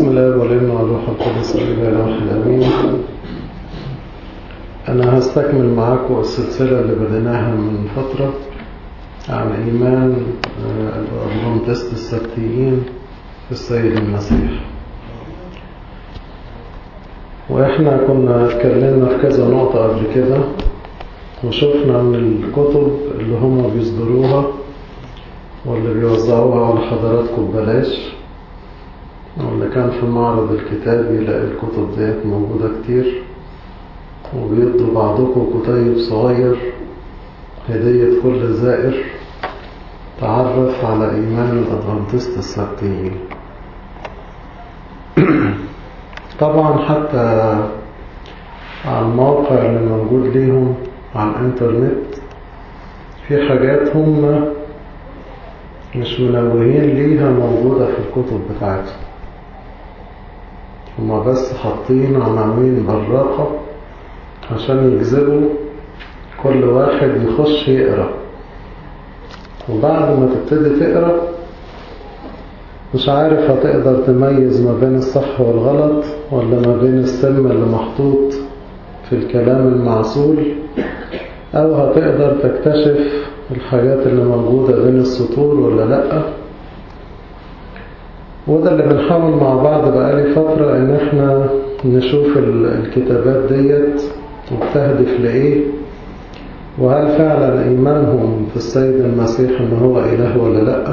الله والابن والروح القدس الإله واحد أمين أنا هستكمل معاكم السلسلة اللي بديناها من فترة عن إيمان الأدفانتست السبتيين في السيد المسيح وإحنا كنا اتكلمنا في كذا نقطة قبل كده وشفنا من الكتب اللي هم بيصدروها واللي بيوزعوها على حضراتكم ببلاش واللي كان في معرض الكتاب يلاقي الكتب ديت موجودة كتير وبيدوا بعضكم كتيب صغير هدية كل زائر تعرف على إيمان الأدفانتست السبتيين طبعا حتى على الموقع اللي موجود ليهم على الانترنت في حاجات هم مش منوهين ليها موجودة في الكتب بتاعتهم هما بس حاطين عناوين براقة عشان يجذبوا كل واحد يخش يقرأ وبعد ما تبتدي تقرأ مش عارف هتقدر تميز ما بين الصح والغلط ولا ما بين السم اللي محطوط في الكلام المعسول أو هتقدر تكتشف الحاجات اللي موجودة بين السطور ولا لأ وده اللي بنحاول مع بعض بقالي فترة ان احنا نشوف الكتابات ديت وبتهدف لإيه وهل فعلا إيمانهم في السيد المسيح ان هو إله ولا لأ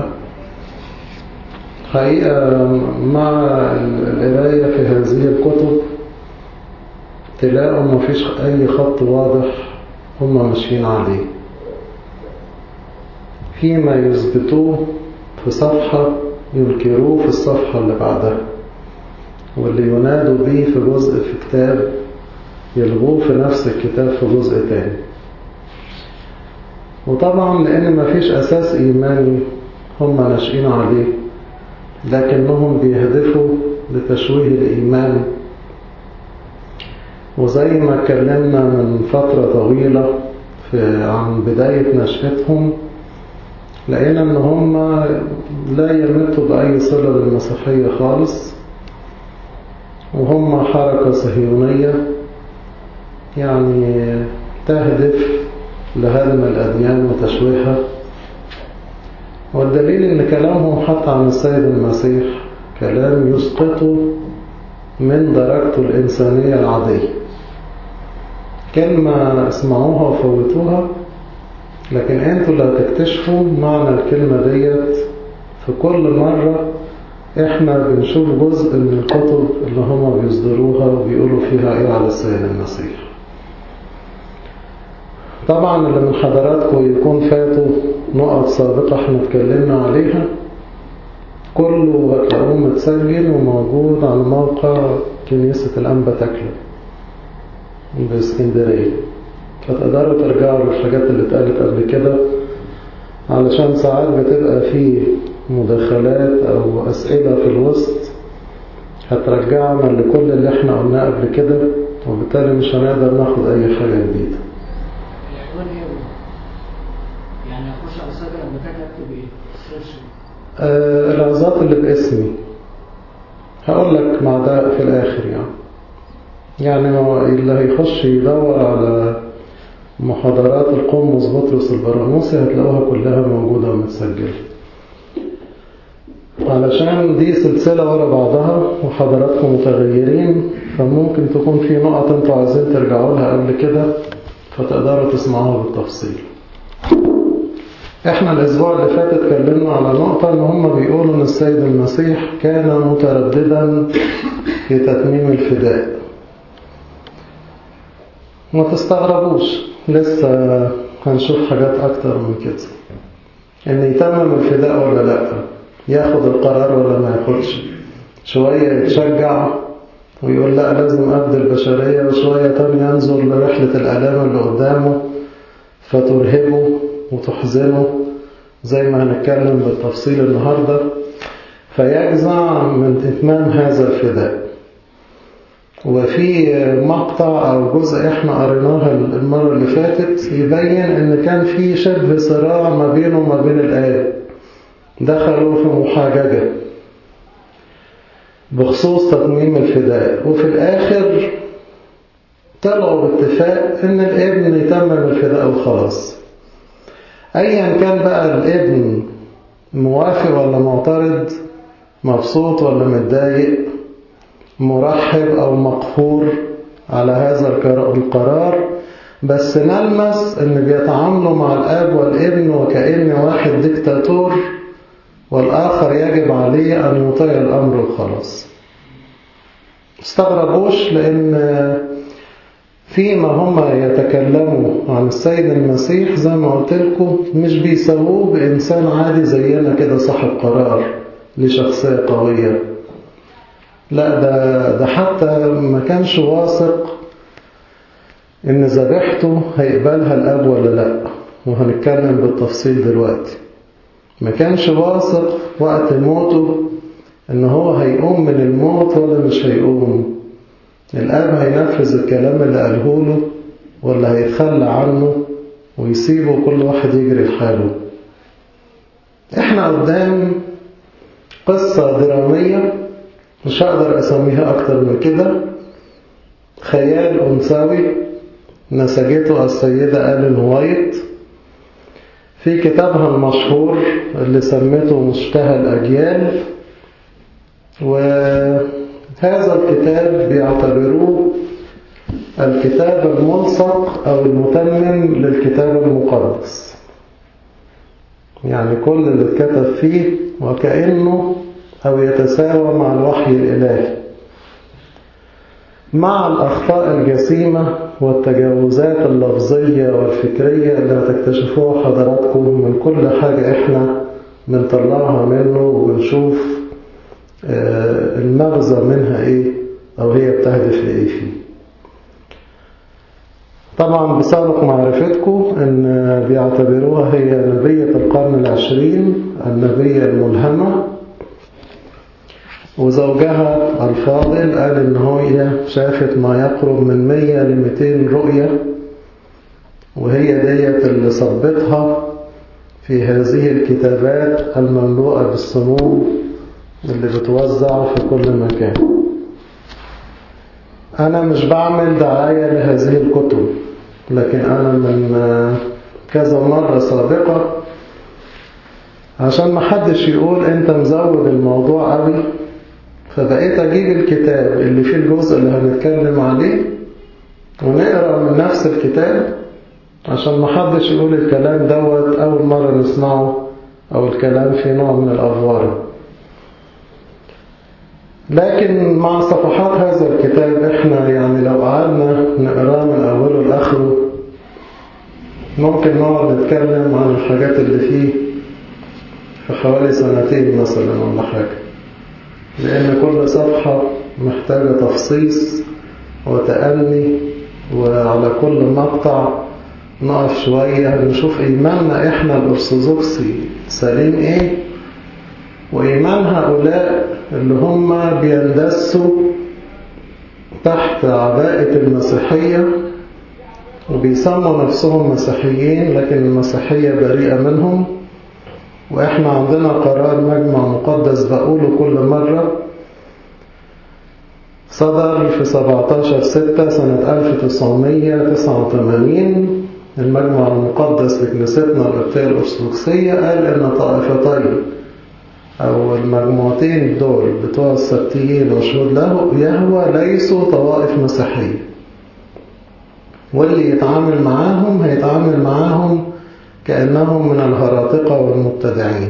حقيقة مع القراية في هذه الكتب تلاقوا مفيش أي خط واضح هم ماشيين عليه فيما يثبتوه في صفحة ينكروه في الصفحة اللي بعدها واللي ينادوا به في جزء في كتاب يلغوه في نفس الكتاب في جزء تاني وطبعا لأن مفيش أساس إيماني هم ناشئين عليه لكنهم بيهدفوا لتشويه الإيمان وزي ما اتكلمنا من فترة طويلة في عن بداية نشأتهم لقينا ان هم لا يمتوا بأي صلة بالمسيحية خالص وهم حركة صهيونية يعني تهدف لهدم الأديان وتشويهها والدليل ان كلامهم حتى عن السيد المسيح كلام يسقطه من درجته الإنسانية العادية كلمة اسمعوها وفوتوها لكن انتوا اللي هتكتشفوا معنى الكلمة ديت في كل مرة احنا بنشوف جزء من الكتب اللي هما بيصدروها وبيقولوا فيها ايه على السيد المسيح طبعا اللي من حضراتكم يكون فاتوا نقط سابقة احنا اتكلمنا عليها كله هتلاقوه متسجل وموجود على موقع كنيسة الأنبا تكلم باسكندرية فتقدروا ترجعوا للحاجات اللي اتقالت قبل كده علشان ساعات بتبقى في مداخلات أو أسئلة في الوسط هترجعنا لكل اللي احنا قلناه قبل كده وبالتالي مش هنقدر ناخد أي حاجة جديدة يعني أخش على السايبر لما كان أكتب إيه؟ سيرش آه العظات اللي باسمي هقول لك مع ده في الآخر يعني يعني اللي هيخش يدور على محاضرات القمص بطرس البراموسي هتلاقوها كلها موجودة ومتسجلة علشان دي سلسلة ورا بعضها وحضراتكم متغيرين فممكن تكون في نقط انتوا عايزين ترجعوا لها قبل كده فتقدروا تسمعوها بالتفصيل احنا الاسبوع اللي فات اتكلمنا على نقطة ان هم بيقولوا ان السيد المسيح كان مترددا في تتميم الفداء ما تستغربوش لسه هنشوف حاجات اكتر من كده ان يتمم الفداء ولا لا ياخد القرار ولا ما ياخدش شوية يتشجع ويقول لا لازم أبدي البشرية وشوية تاني ينظر لرحلة الألام اللي قدامه فترهبه وتحزنه زي ما هنتكلم بالتفصيل النهاردة فيجزع من إتمام هذا الفداء وفي مقطع أو جزء احنا قريناها المرة اللي فاتت يبين ان كان في شبه صراع ما بينه وما بين الآب دخلوا في محاججة بخصوص تتميم الفداء وفي الآخر طلعوا باتفاق إن الابن يتمم الفداء وخلاص أيا كان بقى الابن موافق ولا معترض مبسوط ولا متضايق مرحب أو مقهور على هذا القرار بس نلمس ان بيتعاملوا مع الاب والابن وكأن واحد ديكتاتور والآخر يجب عليه أن يطيع الأمر وخلاص استغربوش لأن فيما هم يتكلموا عن السيد المسيح زي ما قلت لكم مش بيسووه بإنسان عادي زينا كده صاحب قرار لشخصية قوية لا ده, ده حتى ما كانش واثق إن ذبيحته هيقبلها الأب ولا لأ وهنتكلم بالتفصيل دلوقتي ما كانش واثق وقت موته إن هو هيقوم من الموت ولا مش هيقوم الأب هينفذ الكلام اللي قاله له ولا هيتخلى عنه ويسيبه كل واحد يجري لحاله احنا قدام قصة درامية مش هقدر أسميها أكتر من كده خيال أنثوي نسجته السيدة آلين وايت في كتابها المشهور اللي سمته مشتهى الأجيال وهذا الكتاب بيعتبروه الكتاب الملصق أو المتمم للكتاب المقدس يعني كل اللي اتكتب فيه وكأنه أو يتساوى مع الوحي الإلهي مع الأخطاء الجسيمة والتجاوزات اللفظية والفكرية اللي هتكتشفوها حضراتكم من كل حاجة إحنا بنطلعها منه وبنشوف المغزى منها إيه أو هي بتهدف لإيه فيه طبعا بسابق معرفتكم أن بيعتبروها هي نبية القرن العشرين النبية الملهمة وزوجها الفاضل قال إن هي شافت ما يقرب من 100 ل 200 رؤية وهي ديت اللي صبتها في هذه الكتابات المملوءة بالسموم اللي بتوزع في كل مكان أنا مش بعمل دعاية لهذه الكتب لكن أنا من كذا مرة سابقة عشان ما حدش يقول أنت مزود الموضوع قوي فبقيت أجيب الكتاب اللي فيه الجزء اللي هنتكلم عليه ونقرأ من نفس الكتاب عشان ما حدش يقول الكلام دوت أول مرة نسمعه أو الكلام فيه نوع من الأفوار لكن مع صفحات هذا الكتاب احنا يعني لو قعدنا نقراه من أوله لآخره ممكن نقعد نتكلم عن الحاجات اللي فيه في حوالي سنتين مثلا ولا حاجة لأن كل صفحة محتاجة تفصيص وتأني وعلى كل مقطع نقف شوية نشوف إيماننا إحنا الأرثوذكسي سليم إيه وإيمان هؤلاء اللي هم بيندسوا تحت عباءة المسيحية وبيسموا نفسهم مسيحيين لكن المسيحية بريئة منهم وإحنا عندنا قرار مجمع مقدس بقوله كل مرة صدر في 17 6 سنة 1989 المجمع المقدس لكنيستنا القبطية الأرثوذكسية قال إن طائفتين أو المجموعتين دول بتوع السبتيين وشهود له يهوى ليسوا طوائف مسيحية واللي يتعامل معاهم هيتعامل معاهم كأنهم من الهراطقة والمبتدعين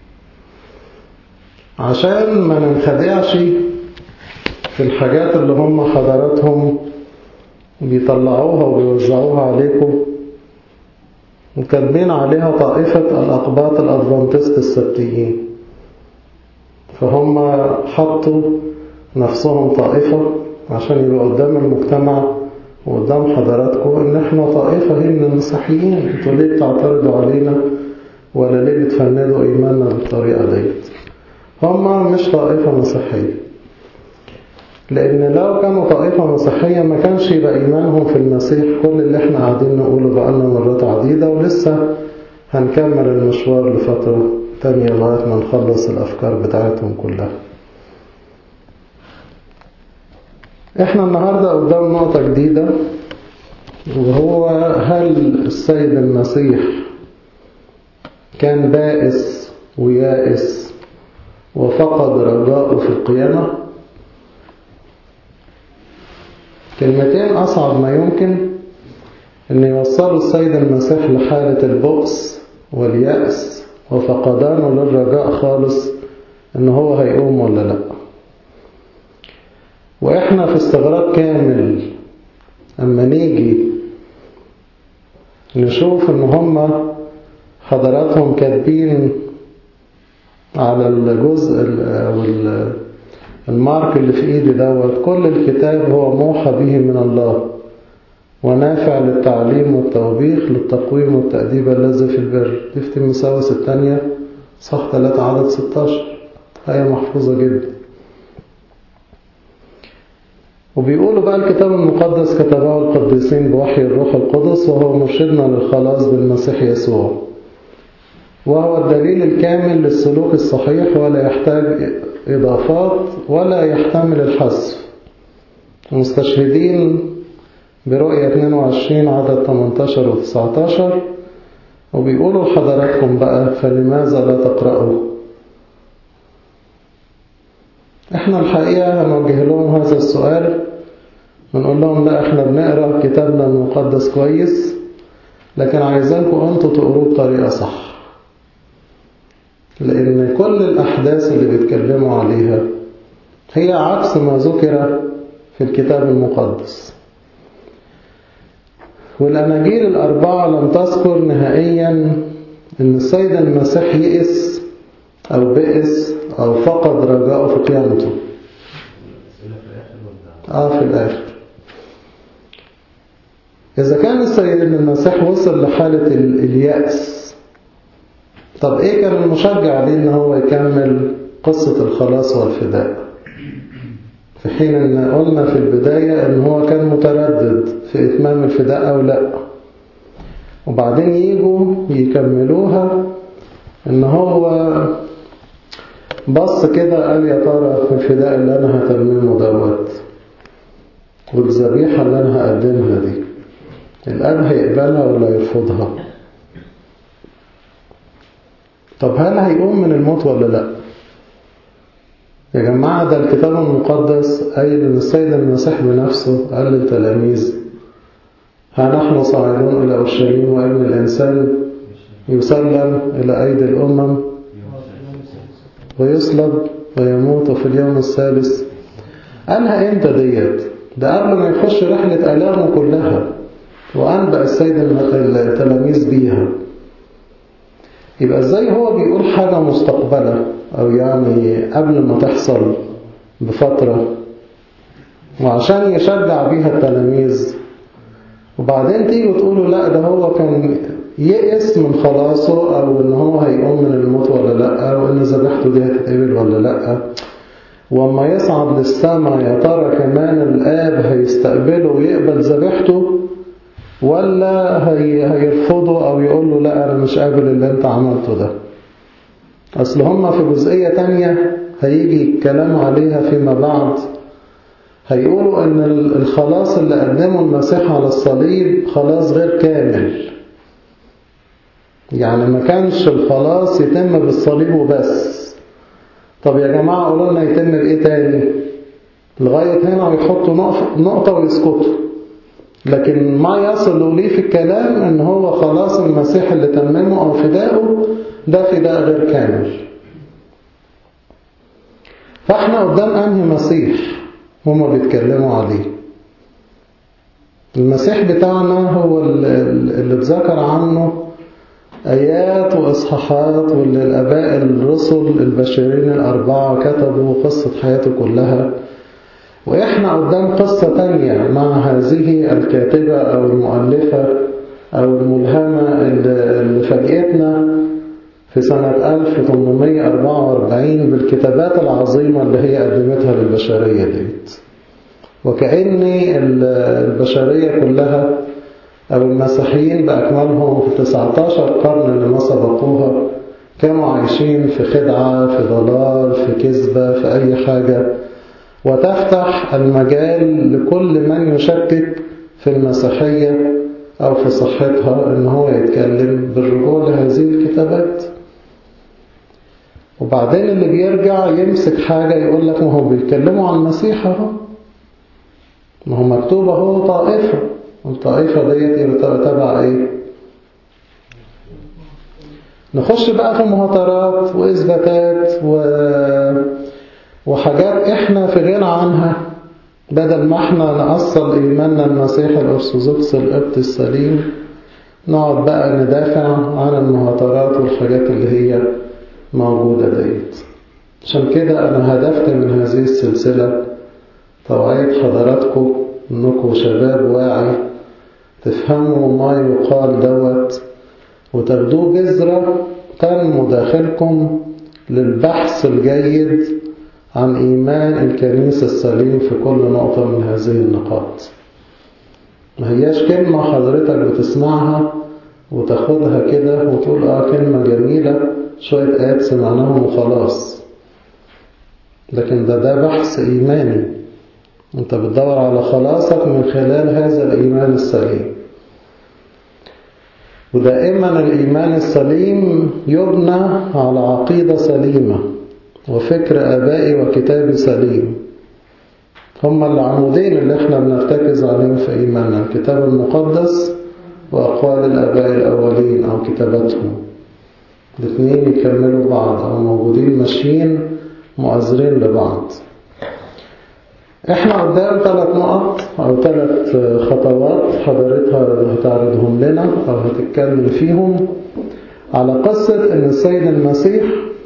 عشان ما ننخدعش في الحاجات اللي هم حضراتهم بيطلعوها وبيوزعوها عليكم وكاتبين عليها طائفة الأقباط الأدفانتست السبتيين فهم حطوا نفسهم طائفة عشان يبقى قدام المجتمع وقدام حضراتكم ان احنا طائفة هي من المسيحيين انتوا ليه بتعترضوا علينا ولا ليه بتفندوا ايماننا بالطريقة ديت هم مش طائفة مسيحية لان لو كانوا طائفة مسيحية ما كانش يبقى ايمانهم في المسيح كل اللي احنا قاعدين نقوله بقالنا مرات عديدة ولسه هنكمل المشوار لفترة تانية لغاية ما نخلص الافكار بتاعتهم كلها احنا النهاردة قدام نقطة جديدة وهو هل السيد المسيح كان بائس ويائس وفقد رجاءه في القيامة كلمتين أصعب ما يمكن أن يوصلوا السيد المسيح لحالة البؤس واليأس وفقدانه للرجاء خالص أنه هو هيقوم ولا لأ وإحنا في استغراب كامل أما نيجي نشوف إن هما حضراتهم كاتبين على الجزء أو المارك اللي في إيدي دوت كل الكتاب هو موحى به من الله ونافع للتعليم والتوبيخ للتقويم والتأديب الذي في البر دي في تيموثاوس الثانية صح 3 عدد 16 آية محفوظة جدا وبيقولوا بقى الكتاب المقدس كتبه القديسين بوحي الروح القدس وهو مرشدنا للخلاص بالمسيح يسوع وهو الدليل الكامل للسلوك الصحيح ولا يحتاج إضافات ولا يحتمل الحذف مستشهدين برؤية 22 عدد 18 و 19 وبيقولوا لحضراتكم بقى فلماذا لا تقرأوا احنا الحقيقة هنوجه لهم هذا السؤال ونقول لهم لا احنا بنقرأ كتابنا المقدس كويس لكن عايزينكم انتوا تقروه بطريقة صح لأن كل الأحداث اللي بيتكلموا عليها هي عكس ما ذكر في الكتاب المقدس والأناجيل الأربعة لم تذكر نهائيا أن السيد المسيح يئس أو بئس أو فقد رجاءه في قيامته آه في الآخر إذا كان السيد المسيح وصل لحالة اليأس طب إيه كان المشجع عليه إن هو يكمل قصة الخلاص والفداء في حين إن قلنا في البداية إن هو كان متردد في إتمام الفداء أو لا وبعدين يجوا يكملوها إن هو بص كده قال يا ترى في الفداء اللي أنا هتممه دوت والذبيحة اللي أنا هقدمها دي الآب هيقبلها ولا يرفضها طب هل هيقوم من الموت ولا لا يا جماعة ده الكتاب المقدس قايل إن السيد المسيح بنفسه قال للتلاميذ ها نحن صاعدون إلى أورشليم وابن الإنسان يسلم إلى أيدي الأمم ويصلب ويموت في اليوم الثالث قالها إمتى ديت ده قبل ما يخش رحلة آلامه كلها وأنبأ السيد التلاميذ بيها يبقى ازاي هو بيقول حاجة مستقبلة أو يعني قبل ما تحصل بفترة وعشان يشجع بيها التلاميذ وبعدين تيجي وتقولوا لا ده هو كان يئس من خلاصه أو إن هو هيقوم من الموت ولا لا أو إن ذبيحته دي هتتقبل ولا لا وأما يصعد للسماء يا ترى كمان الآب هيستقبله ويقبل ذبيحته ولا هي هيرفضه أو يقول له لا أنا مش قابل اللي أنت عملته ده أصل هم في جزئية تانية هيجي الكلام عليها فيما بعد هيقولوا أن الخلاص اللي قدمه المسيح على الصليب خلاص غير كامل يعني ما كانش الخلاص يتم بالصليب وبس طب يا جماعة قولوا لنا يتم بإيه تاني لغاية هنا ويحطوا نقطة ويسكتوا لكن ما يصل لي في الكلام ان هو خلاص المسيح اللي تممه او فداؤه ده فداء غير كامل فاحنا قدام انهي مسيح هما بيتكلموا عليه المسيح بتاعنا هو اللي اتذكر عنه آيات وإصحاحات واللي الآباء الرسل البشرين الأربعة كتبوا قصة حياته كلها وإحنا قدام قصة تانية مع هذه الكاتبة أو المؤلفة أو الملهمة اللي فاجئتنا في سنة 1844 بالكتابات العظيمة اللي هي قدمتها للبشرية ديت وكأن البشرية كلها أو المسيحيين بأكملهم في 19 قرن اللي ما سبقوها كانوا عايشين في خدعة في ضلال في كذبة في أي حاجة وتفتح المجال لكل من يشكك في المسيحية أو في صحتها إن هو يتكلم بالرجوع لهذه الكتابات وبعدين اللي بيرجع يمسك حاجة يقول لك ما هو بيتكلموا عن المسيح اهو ما هو مكتوب اهو طائفة والطائفة ديت يبقى تبع ايه نخش بقى في مهاترات وإثباتات و... وحاجات احنا في غنى عنها بدل ما احنا نأصل إيماننا المسيحي الأرثوذكس القبط السليم نقعد بقى ندافع عن المهاترات والحاجات اللي هي موجودة ديت عشان كده أنا هدفت من هذه السلسلة توعية حضراتكم إنكم شباب واعي تفهموا ما يقال دوت وتاخدوه جزرة تنمو داخلكم للبحث الجيد عن إيمان الكنيسة السليم في كل نقطة من هذه النقاط ما هياش كلمة حضرتك بتسمعها وتاخدها كده وتقول آه كلمة جميلة شوية آيات سمعناهم وخلاص لكن ده ده بحث إيماني أنت بتدور على خلاصك من خلال هذا الإيمان السليم ودائما الإيمان السليم يبنى على عقيدة سليمة وفكر آبائي وكتابي سليم هما العمودين اللي احنا بنرتكز عليهم في إيماننا الكتاب المقدس وأقوال الآباء الأولين أو كتاباتهم الاثنين يكملوا بعض أو موجودين ماشيين مؤثرين لبعض احنا قدام ثلاث نقط أو ثلاث خطوات حضرتها هتعرضهم لنا أو هتتكلم فيهم على قصة أن السيد المسيح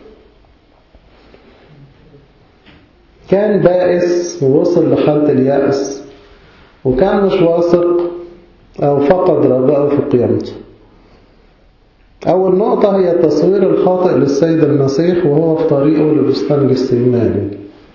كان بائس ووصل لحالة اليأس وكان مش واثق أو فقد رجاءه في قيامته أول نقطة هي التصوير الخاطئ للسيد المسيح وهو في طريقه لبستان جسيماني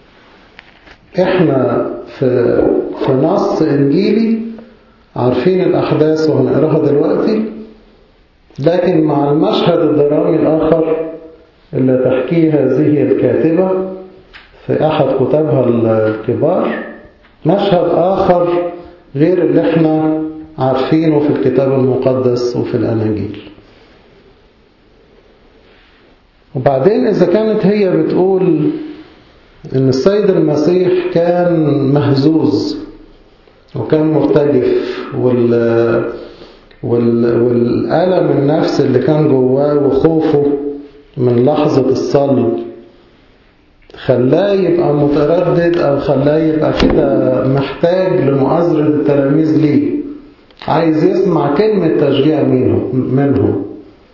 احنا في, في نص إنجيلي عارفين الأحداث وهنقراها دلوقتي لكن مع المشهد الدرامي الآخر اللي تحكيه هذه الكاتبة في أحد كتابها الكبار مشهد آخر غير اللي احنا عارفينه في الكتاب المقدس وفي الأناجيل وبعدين إذا كانت هي بتقول إن السيد المسيح كان مهزوز وكان مرتجف وال وال والألم النفسي اللي كان جواه وخوفه من لحظة الصلب خلاه يبقى متردد أو خلاه يبقى كده محتاج لمؤازرة التلاميذ ليه عايز يسمع كلمة تشجيع منهم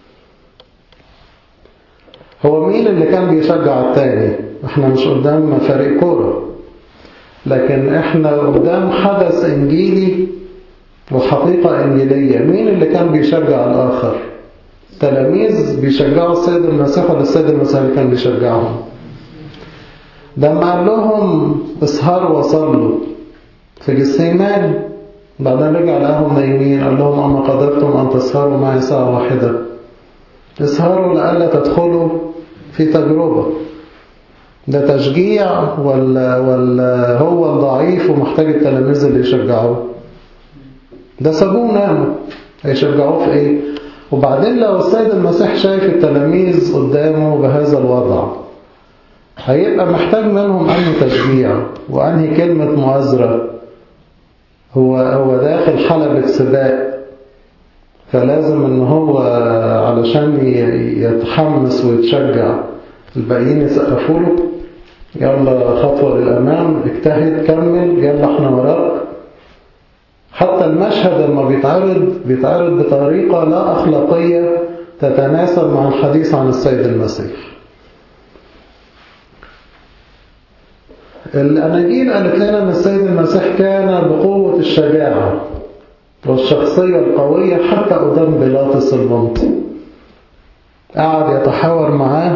هو مين اللي كان بيشجع التاني احنا مش قدام فريق كورة لكن احنا قدام حدث انجيلي وحقيقة انجيلية مين اللي كان بيشجع الاخر تلاميذ بيشجعوا السيد المسيح ولا السيد المسيح اللي كان بيشجعهم لما قال لهم اسهروا وصلوا في جسيمان بعدين رجع لهم نايمين قال لهم أما قدرتم أن تسهروا معي ساعة واحدة اسهروا لألا تدخلوا في تجربة ده تشجيع ولا, ولا هو الضعيف ومحتاج التلاميذ اللي يشجعوه ده سابوه ناموا هيشجعوه في ايه وبعدين لو السيد المسيح شايف التلاميذ قدامه بهذا الوضع هيبقى محتاج منهم أنهي تشجيع وأنهي كلمة مؤازرة هو هو داخل حلبة سباق فلازم ان هو علشان يتحمس ويتشجع الباقيين يسقفوا له يلا خطوة للأمام اجتهد كمل يلا احنا وراك حتى المشهد لما بيتعرض بيتعرض بطريقة لا أخلاقية تتناسب مع الحديث عن السيد المسيح الأناجيل قالت لنا أن السيد المسيح كان بقوة الشجاعة والشخصية القوية حتى قدام بيلاطس المنطي قعد يتحاور معاه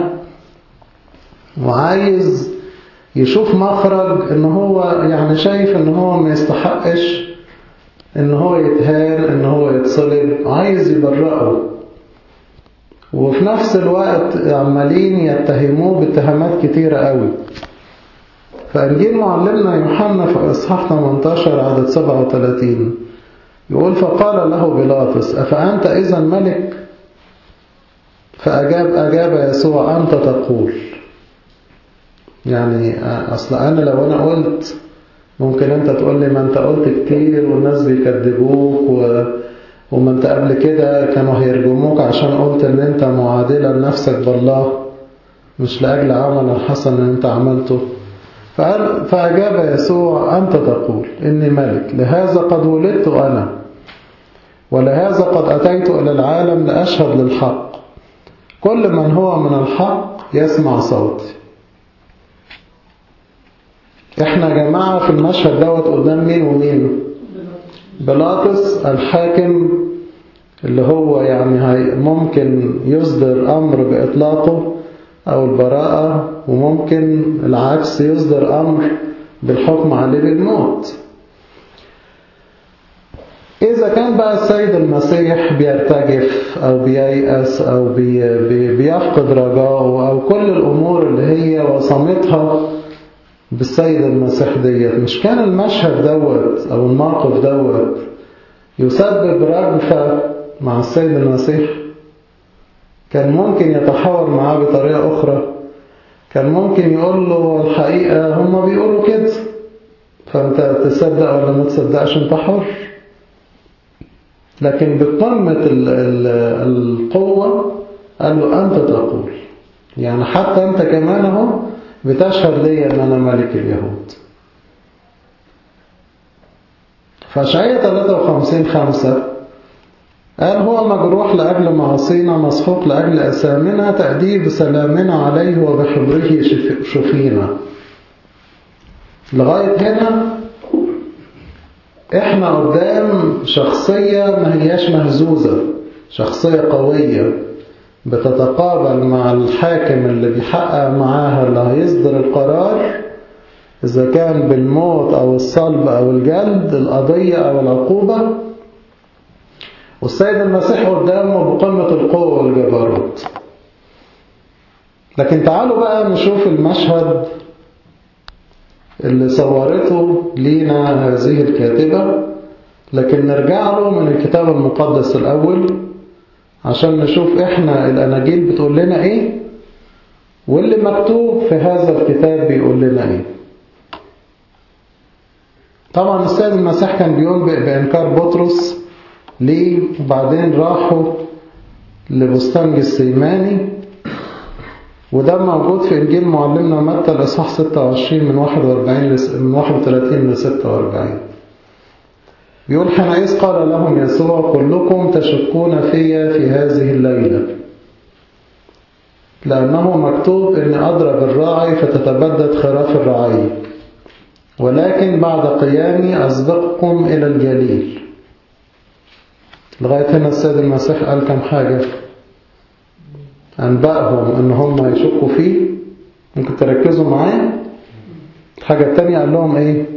وعايز يشوف مخرج ان هو يعني شايف ان هو ما يستحقش ان هو يتهان ان هو يتصلب عايز يبرئه وفي نفس الوقت عمالين يتهموه باتهامات كتيرة قوي فإنجيل معلمنا يوحنا في إصحاح 18 عدد 37 يقول فقال له بيلاطس أفأنت إذا ملك فأجاب أجاب يسوع أنت تقول يعني أصل أنا لو أنا قلت ممكن أنت تقول لي ما أنت قلت كتير والناس بيكذبوك و... وما أنت قبل كده كانوا هيرجموك عشان قلت أن أنت معادلة لنفسك بالله مش لأجل عمل حسن أن أنت عملته فقال فأجاب يسوع أنت تقول إني ملك لهذا قد ولدت أنا ولهذا قد أتيت إلى العالم لأشهد للحق كل من هو من الحق يسمع صوتي احنا يا جماعة في المشهد دوت قدام مين ومين بيلاطس الحاكم اللي هو يعني ممكن يصدر أمر بإطلاقه أو البراءة وممكن العكس يصدر أمر بالحكم عليه بالموت إذا كان بقى السيد المسيح بيرتجف أو بييأس أو بي بي بيفقد رجاءه أو كل الأمور اللي هي وصمتها بالسيد المسيح ديت مش كان المشهد دوت أو الموقف دوت يسبب رجفة مع السيد المسيح كان ممكن يتحاور معاه بطريقة أخرى كان ممكن يقول له الحقيقة هم بيقولوا كده فأنت تصدق ولا ما تصدقش أنت حر لكن بقمة القوة قال له أنت تقول يعني حتى أنت كمان اهو بتشهد لي أن أنا ملك اليهود فشعية 53 خمسة قال هو مجروح لأجل معاصينا مسحوق لأجل أسامنا تأديب سلامنا عليه وبحبره شفينا لغاية هنا احنا قدام شخصية ما هياش مهزوزة شخصية قوية بتتقابل مع الحاكم اللي بيحقق معاها اللي هيصدر القرار إذا كان بالموت أو الصلب أو الجلد القضية أو العقوبة والسيد المسيح قدامه بقمة القوة والجبروت لكن تعالوا بقى نشوف المشهد اللي صورته لينا هذه الكاتبة لكن نرجع له من الكتاب المقدس الأول عشان نشوف احنا الأناجيل بتقول لنا ايه واللي مكتوب في هذا الكتاب بيقول لنا ايه طبعا السيد المسيح كان بينبئ بإنكار بطرس ليه وبعدين راحوا لبستان جسيماني وده موجود في إنجيل معلمنا متى الإصحاح 26 من 41 من 31 ل 46 بيقول حينئذ قال لهم يسوع كلكم تشكون في في هذه الليلة لأنه مكتوب إن أضرب الراعي فتتبدد خراف الرعي ولكن بعد قيامي أسبقكم إلى الجليل لغاية هنا السيد المسيح قال كم حاجة أنبأهم إن هم يشكوا فيه ممكن تركزوا معايا الحاجة التانية قال لهم إيه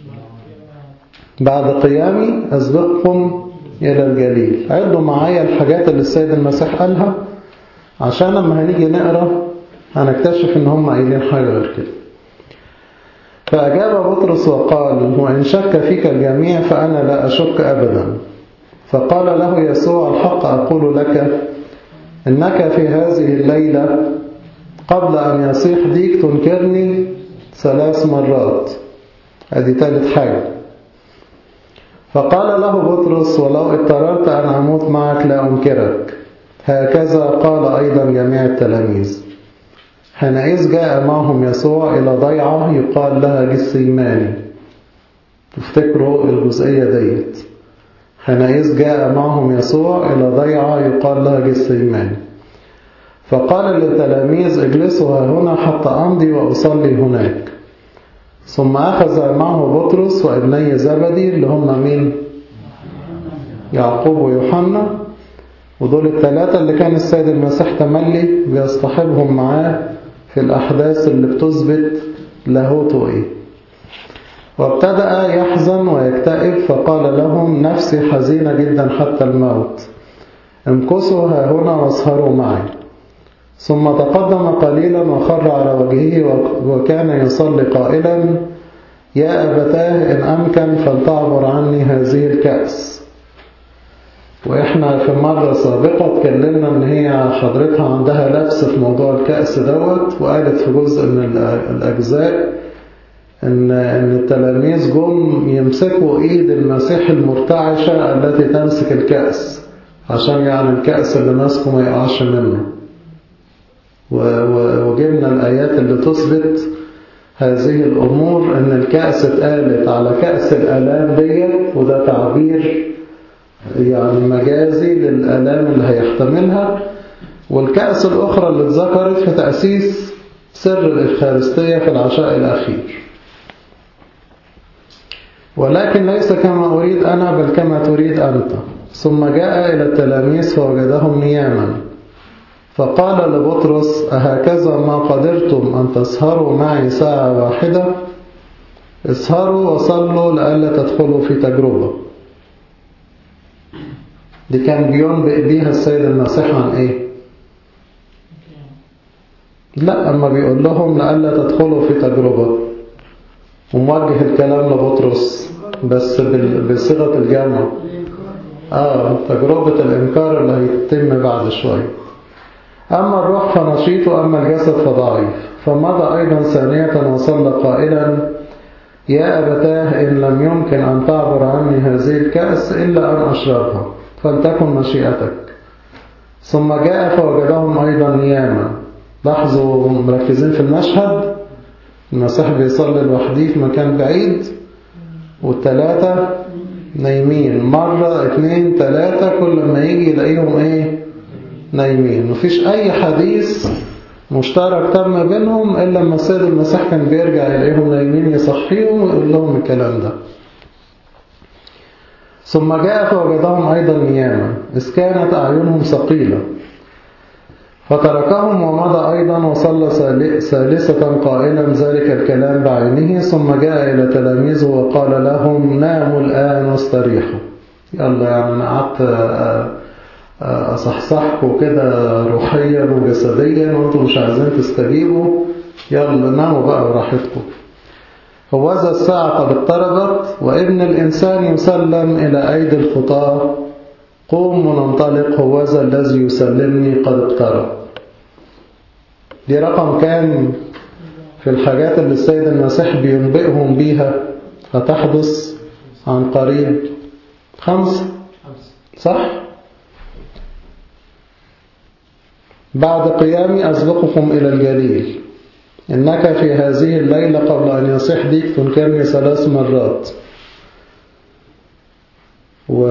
بعد قيامي أسبقكم إلى الجليل عدوا معايا الحاجات اللي السيد المسيح قالها عشان لما هنيجي نقرأ هنكتشف إن هم قايلين حاجة غير كده فأجاب بطرس وقال وإن شك فيك الجميع فأنا لا أشك أبدا فقال له يسوع الحق أقول لك إنك في هذه الليلة قبل أن يصيح ديك تنكرني ثلاث مرات هذه ثالث حاجة فقال له بطرس ولو اضطررت أن أموت معك لا أنكرك هكذا قال أيضا جميع التلاميذ حينئذ جاء معهم يسوع إلى ضيعة يقال لها جسيماني تفتكروا الجزئية ديت حينئذ جاء معهم يسوع إلى ضيعة يقال لها جسيماني فقال للتلاميذ اجلسوا هنا حتى أمضي وأصلي هناك ثم أخذ معه بطرس وابني زبدي اللي هم مين يعقوب ويوحنا ودول الثلاثة اللي كان السيد المسيح تملي بيصطحبهم معاه في الأحداث اللي بتثبت لاهوته إيه وابتدأ يحزن ويكتئب فقال لهم نفسي حزينة جدا حتى الموت امكثوا ها هنا واسهروا معي ثم تقدم قليلا وخر على وجهه وكان يصلي قائلا يا أبتاه إن أمكن فلتعبر عني هذه الكأس وإحنا في مرة سابقة اتكلمنا إن هي حضرتها عندها لبس في موضوع الكأس دوت وقالت في جزء من الأجزاء إن إن التلاميذ جم يمسكوا إيد المسيح المرتعشة التي تمسك الكأس عشان يعني الكأس اللي ماسكه ما يقعش منه وجبنا الآيات اللي تثبت هذه الأمور إن الكأس اتقالت على كأس الآلام ديت وده تعبير يعني مجازي للآلام اللي هيحتملها والكأس الأخرى اللي اتذكرت في تأسيس سر الإفخارستية في العشاء الأخير ولكن ليس كما أريد أنا بل كما تريد أنت ثم جاء إلى التلاميذ فوجدهم نياما فقال لبطرس أهكذا ما قدرتم أن تسهروا معي ساعة واحدة اسهروا وصلوا لألا تدخلوا في تجربة دي كان بينبئ بيها السيد المسيح عن ايه لا اما بيقول لهم لألا تدخلوا في تجربة وموجه الكلام لبطرس بس بصيغة الجمع اه تجربة الإنكار اللي هيتم بعد شوية أما الروح فنشيط وأما الجسد فضعيف فمضى أيضا ثانية وصلى قائلا يا أبتاه إن لم يمكن أن تعبر عني هذه الكأس إلا أن أشربها فلتكن مشيئتك ثم جاء فوجدهم أيضا نياما لاحظوا مركزين في المشهد المسيح بيصلي لوحده في مكان بعيد والثلاثة نايمين مرة اتنين تلاتة كل ما يجي يلاقيهم ايه نايمين مفيش اي حديث مشترك تم بينهم الا لما السيد المسيح كان بيرجع يلاقيهم نايمين يصحيهم ويقول لهم الكلام ده ثم جاء فوجدهم أيضا نياما إذ كانت أعينهم ثقيلة فتركهم ومضى أيضا وصلى ثالثة قائلا ذلك الكلام بعينه ثم جاء إلى تلاميذه وقال لهم ناموا الآن واستريحوا يلا يعني أنا قعدت أصحصحكم كده روحيا وجسديا وأنتم مش عايزين تستجيبوا يلا ناموا بقى براحتكم هوذا الساعة قد اقتربت وابن الإنسان يسلم إلى أيدي الخطاة قوم وننطلق هوذا الذي يسلمني قد اقترب دي رقم كام في الحاجات اللي السيد المسيح بينبئهم بيها هتحدث عن قريب خمسة صح بعد قيامي أسبقكم إلى الجليل إنك في هذه الليلة قبل أن يصح بيك تنكرني ثلاث مرات و...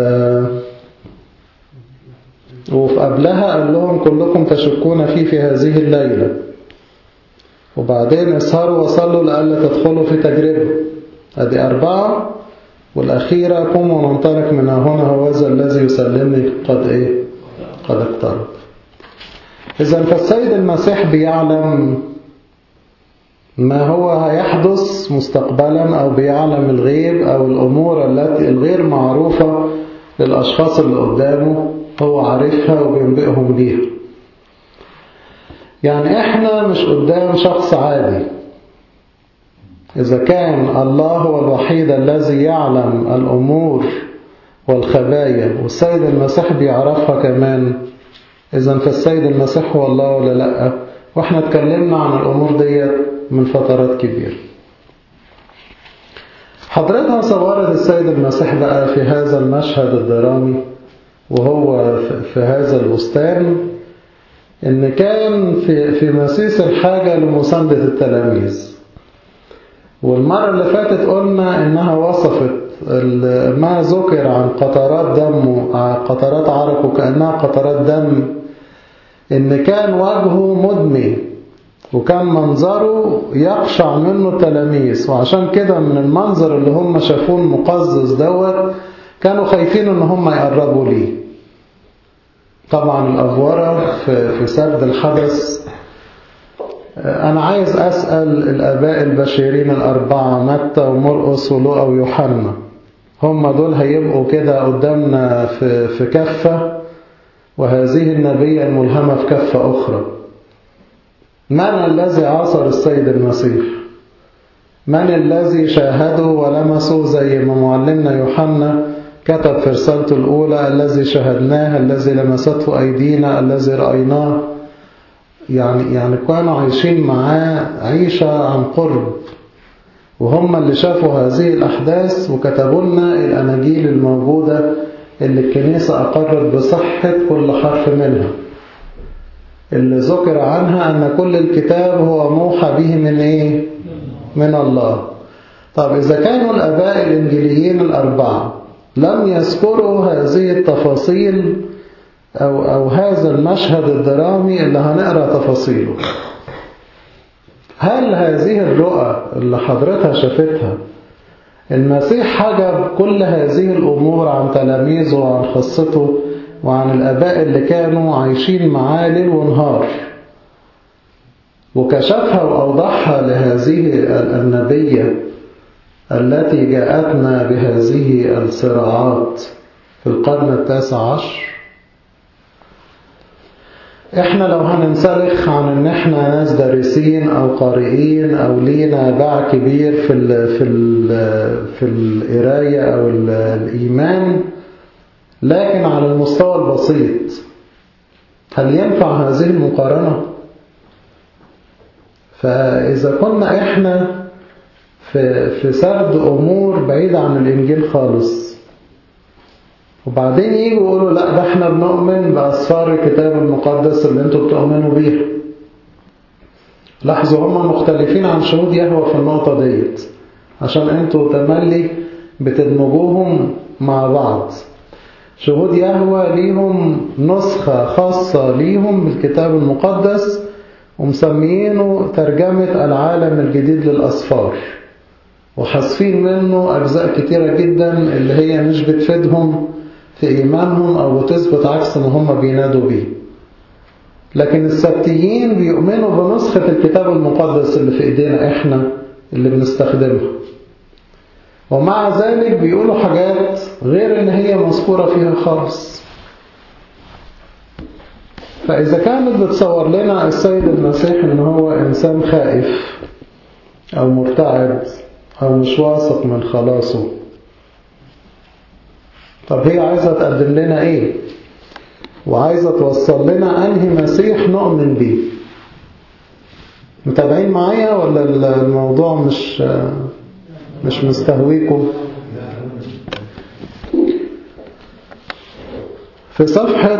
وفي قبلها قال لهم كلكم تشكون فيه في هذه الليلة وبعدين اسهروا وصلوا لألا تدخلوا في تجربة ادي أربعة والأخيرة قم وننطلق من هنا هوذا الذي يسلمني قد إيه قد اقترب إذا فالسيد المسيح بيعلم ما هو هيحدث مستقبلا أو بيعلم الغيب أو الأمور التي الغير معروفة للأشخاص اللي قدامه هو عارفها وبينبئهم بيها يعني احنا مش قدام شخص عادي إذا كان الله هو الوحيد الذي يعلم الأمور والخبايا والسيد المسيح بيعرفها كمان إذا فالسيد المسيح هو الله ولا لأ واحنا اتكلمنا عن الأمور ديت من فترات كبيرة حضرتها صورت السيد المسيح بقى في هذا المشهد الدرامي وهو في هذا البستان ان كان في في مسيس الحاجة لمساندة التلاميذ والمرة اللي فاتت قلنا انها وصفت ما ذكر عن قطرات دمه قطرات عرقه كأنها قطرات دم ان كان وجهه مدمي وكان منظره يقشع منه التلاميذ وعشان كده من المنظر اللي هم شافوه المقزز دوت كانوا خايفين ان هم يقربوا ليه طبعا الأفورة في, في سرد الحدث أنا عايز أسأل الآباء البشيرين الأربعة متى ومرقس ولوقا ويوحنا هم دول هيبقوا كده قدامنا في, في كفة وهذه النبية الملهمة في كفة أخرى من الذي عاصر السيد المسيح من الذي شاهده ولمسه زي ما معلمنا يوحنا كتب في رسالته الأولى الذي شاهدناه الذي لمسته أيدينا الذي رأيناه يعني يعني كانوا عايشين معاه عيشة عن قرب وهم اللي شافوا هذه الأحداث وكتبوا لنا الأناجيل الموجودة اللي الكنيسة أقرت بصحة كل حرف منها اللي ذكر عنها أن كل الكتاب هو موحى به من إيه؟ من الله طب إذا كانوا الأباء الإنجيليين الأربعة لم يذكروا هذه التفاصيل أو, أو هذا المشهد الدرامي اللي هنقرأ تفاصيله هل هذه الرؤى اللي حضرتها شافتها المسيح حجب كل هذه الأمور عن تلاميذه وعن خاصته وعن الأباء اللي كانوا عايشين معاه ليل ونهار وكشفها وأوضحها لهذه النبية التي جاءتنا بهذه الصراعات في القرن التاسع عشر احنا لو هننسلخ عن ان احنا ناس دارسين او قارئين او لينا باع كبير في ال في ال في القرايه او الايمان لكن على المستوى البسيط هل ينفع هذه المقارنه فاذا كنا احنا في في سرد امور بعيده عن الانجيل خالص وبعدين يجوا يقولوا لا ده احنا بنؤمن بأسفار الكتاب المقدس اللي انتوا بتؤمنوا بيها لاحظوا هم مختلفين عن شهود يهوى في النقطة ديت عشان انتوا تملي بتدمجوهم مع بعض شهود يهوى ليهم نسخة خاصة ليهم بالكتاب المقدس ومسميينه ترجمة العالم الجديد للأسفار وحذفين منه أجزاء كتيرة جدا اللي هي مش بتفيدهم في إيمانهم أو بتثبت عكس ما هم بينادوا بيه لكن السبتيين بيؤمنوا بنسخة الكتاب المقدس اللي في إيدينا إحنا اللي بنستخدمها ومع ذلك بيقولوا حاجات غير إن هي مذكورة فيها خالص فإذا كانت بتصور لنا السيد المسيح إن هو إنسان خائف أو مرتعب أو مش واثق من خلاصه طب هي عايزة تقدم لنا ايه وعايزة توصل لنا انهي مسيح نؤمن بيه متابعين معايا ولا الموضوع مش مش مستهويكم في صفحة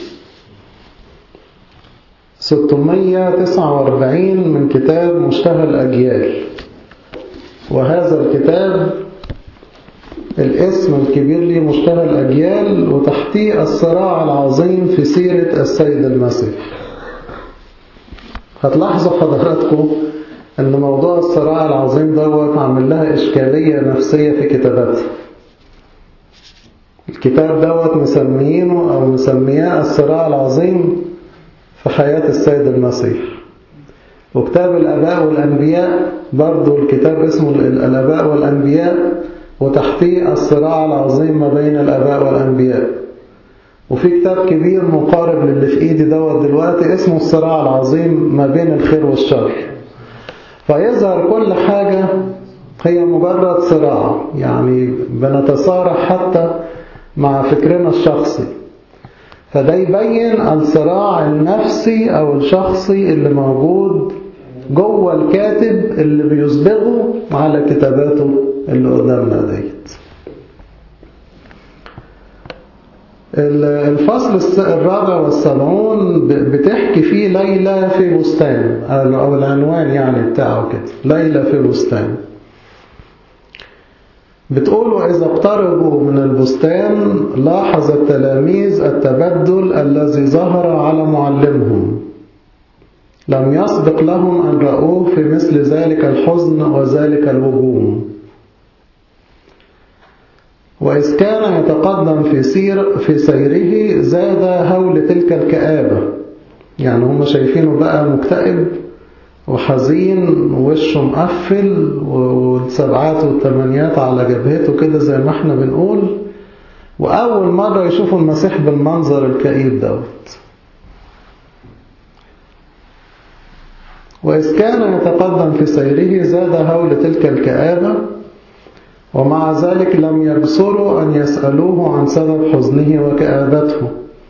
649 من كتاب مشتهى الأجيال وهذا الكتاب الاسم الكبير ليه مشتهى الأجيال وتحتيه الصراع العظيم في سيرة السيد المسيح هتلاحظوا حضراتكم أن موضوع الصراع العظيم دوت عامل لها إشكالية نفسية في كتاباتها الكتاب دوت مسميينه أو مسمياه الصراع العظيم في حياة السيد المسيح وكتاب الأباء والأنبياء برضو الكتاب اسمه الأباء والأنبياء وتحتيه الصراع العظيم ما بين الآباء والأنبياء وفي كتاب كبير مقارب للي في إيدي دوت دلوقتي اسمه الصراع العظيم ما بين الخير والشر فيظهر كل حاجة هي مجرد صراع يعني بنتصارع حتى مع فكرنا الشخصي فده يبين الصراع النفسي أو الشخصي اللي موجود جوه الكاتب اللي بيصبغه على كتاباته اللي قدامنا ديت الفصل الرابع والسبعون بتحكي فيه ليلى في بستان أو العنوان يعني بتاعه كده ليلى في بستان بتقولوا إذا اقتربوا من البستان لاحظ التلاميذ التبدل الذي ظهر على معلمهم لم يسبق لهم أن رأوه في مثل ذلك الحزن وذلك الوجوم وإذ كان يتقدم في, سير في سيره زاد هول تلك الكآبة يعني هم شايفينه بقى مكتئب وحزين ووشه مقفل والسبعات والثمانيات على جبهته كده زي ما احنا بنقول وأول مرة يشوفوا المسيح بالمنظر الكئيب دوت وإذ كان يتقدم في سيره زاد هول تلك الكآبة ومع ذلك لم يجسروا أن يسألوه عن سبب حزنه وكآبته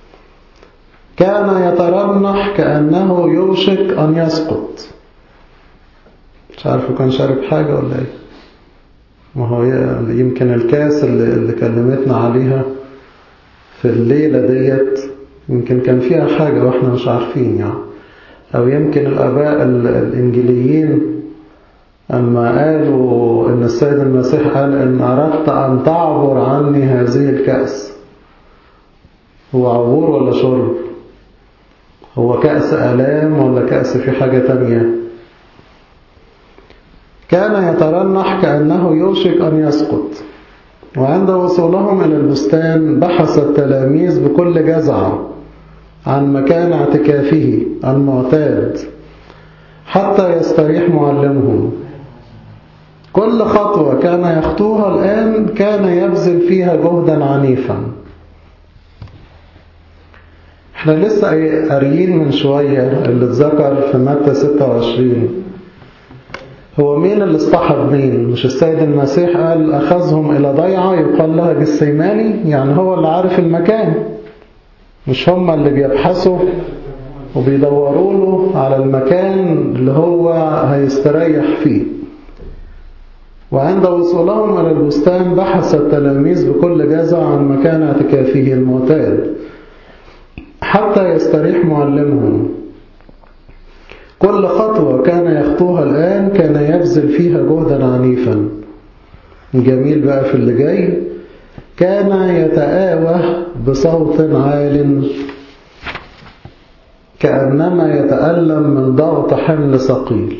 كان يترنح كأنه يوشك أن يسقط مش عارف كان شارب حاجة ولا ايه ما هو يمكن الكاس اللي, اللي كلمتنا عليها في الليلة ديت يمكن كان فيها حاجة واحنا مش عارفين يعني أو يمكن الآباء الإنجيليين أما قالوا إن السيد المسيح قال إن أردت أن تعبر عني هذه الكأس هو عبور ولا شرب هو كأس ألام ولا كأس في حاجة تانية كان يترنح كأنه يوشك أن يسقط وعند وصولهم إلى البستان بحث التلاميذ بكل جزع عن مكان اعتكافه المعتاد حتى يستريح معلمهم كل خطوة كان يخطوها الآن كان يبذل فيها جهدا عنيفا احنا لسه قاريين من شوية اللي اتذكر في متى 26 هو مين اللي اصطحب مين مش السيد المسيح قال أخذهم إلى ضيعة يقال لها جسيماني يعني هو اللي عارف المكان مش هم اللي بيبحثوا وبيدوروا له على المكان اللي هو هيستريح فيه وعند وصولهم إلى البستان بحث التلاميذ بكل جزع عن مكان اعتكافه المعتاد حتى يستريح معلمهم كل خطوة كان يخطوها الآن كان يبذل فيها جهدا عنيفا جميل بقى في اللي جاي كان يتآوه بصوت عال كأنما يتألم من ضغط حمل ثقيل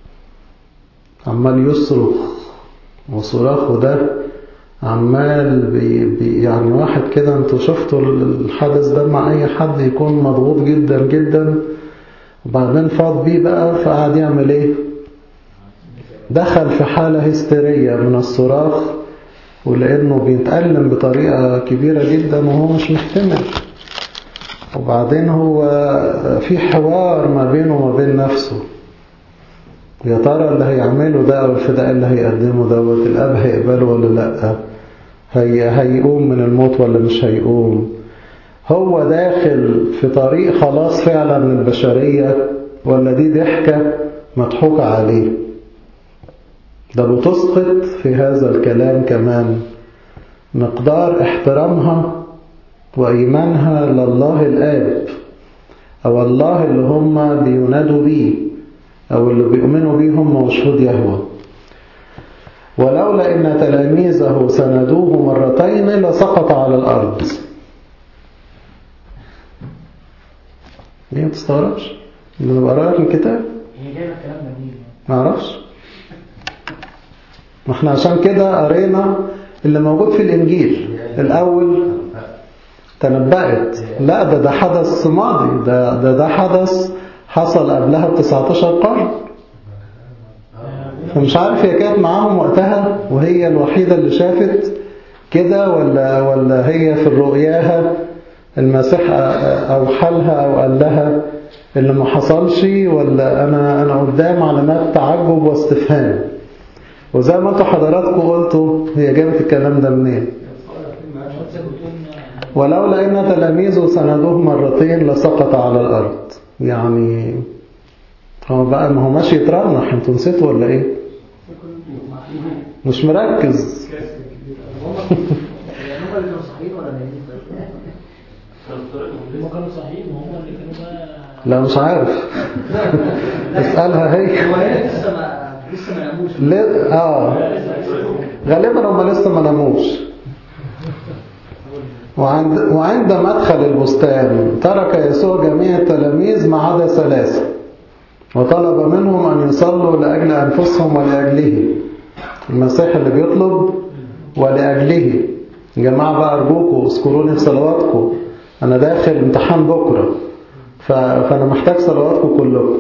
عمال يصرخ وصراخه ده عمال بي بي يعني واحد كده انتوا شفتوا الحدث ده مع اي حد يكون مضغوط جدا جدا وبعدين فاض بيه بقى فقعد يعمل ايه دخل في حالة هستيرية من الصراخ ولأنه بيتألم بطريقة كبيرة جدا وهو مش محتمل وبعدين هو في حوار ما بينه وما بين نفسه يا ترى اللي هيعمله ده أو الفداء اللي هيقدمه دوت الأب هيقبله ولا لأ هي هيقوم من الموت ولا مش هيقوم هو داخل في طريق خلاص فعلا من البشرية ولا دي ضحكة مضحوكة عليه ده بتسقط في هذا الكلام كمان مقدار احترامها وإيمانها لله الآب أو الله اللي هم بينادوا بيه أو اللي بيؤمنوا بيه هم وشهود يهوه ولولا إن تلاميذه سندوه مرتين لسقط على الأرض ليه ما تستغربش؟ اللي بقرأ في الكتاب هي جايبه الكلام ده منين؟ ما اعرفش ما احنا عشان كده قرينا اللي موجود في الإنجيل الأول تنبأت لا ده ده حدث ماضي ده ده, ده حدث حصل قبلها ب 19 قرن فمش عارف هي كانت معاهم وقتها وهي الوحيدة اللي شافت كده ولا ولا هي في رؤياها المسيح أوحى لها أو قال لها اللي ما حصلش ولا أنا أنا قدام علامات تعجب واستفهام وزي ما انتوا حضراتكم قلتوا هي جابت الكلام ده منين ولولا إن تلاميذه سندوه مرتين لسقط على الأرض يعني هو بقى ما هو ماشي يترنح انتوا نسيتوا ولا ايه مش مركز هم اللي كانوا صحيين ولا نايمين؟ هم كانوا صحيين وهم اللي كانوا بقى لا مش عارف اسألها هي هو هنا لسه ما لسه ما ناموش ل... اه غالبا هم لسه ما ناموش وعند وعند مدخل البستان ترك يسوع جميع التلاميذ ما عدا ثلاثة وطلب منهم أن يصلوا لأجل أنفسهم ولأجله المسيح اللي بيطلب ولأجله يا جماعة بقى أرجوكم اذكروني في صلواتكم أنا داخل امتحان بكرة ف... فأنا محتاج صلواتكم كلكم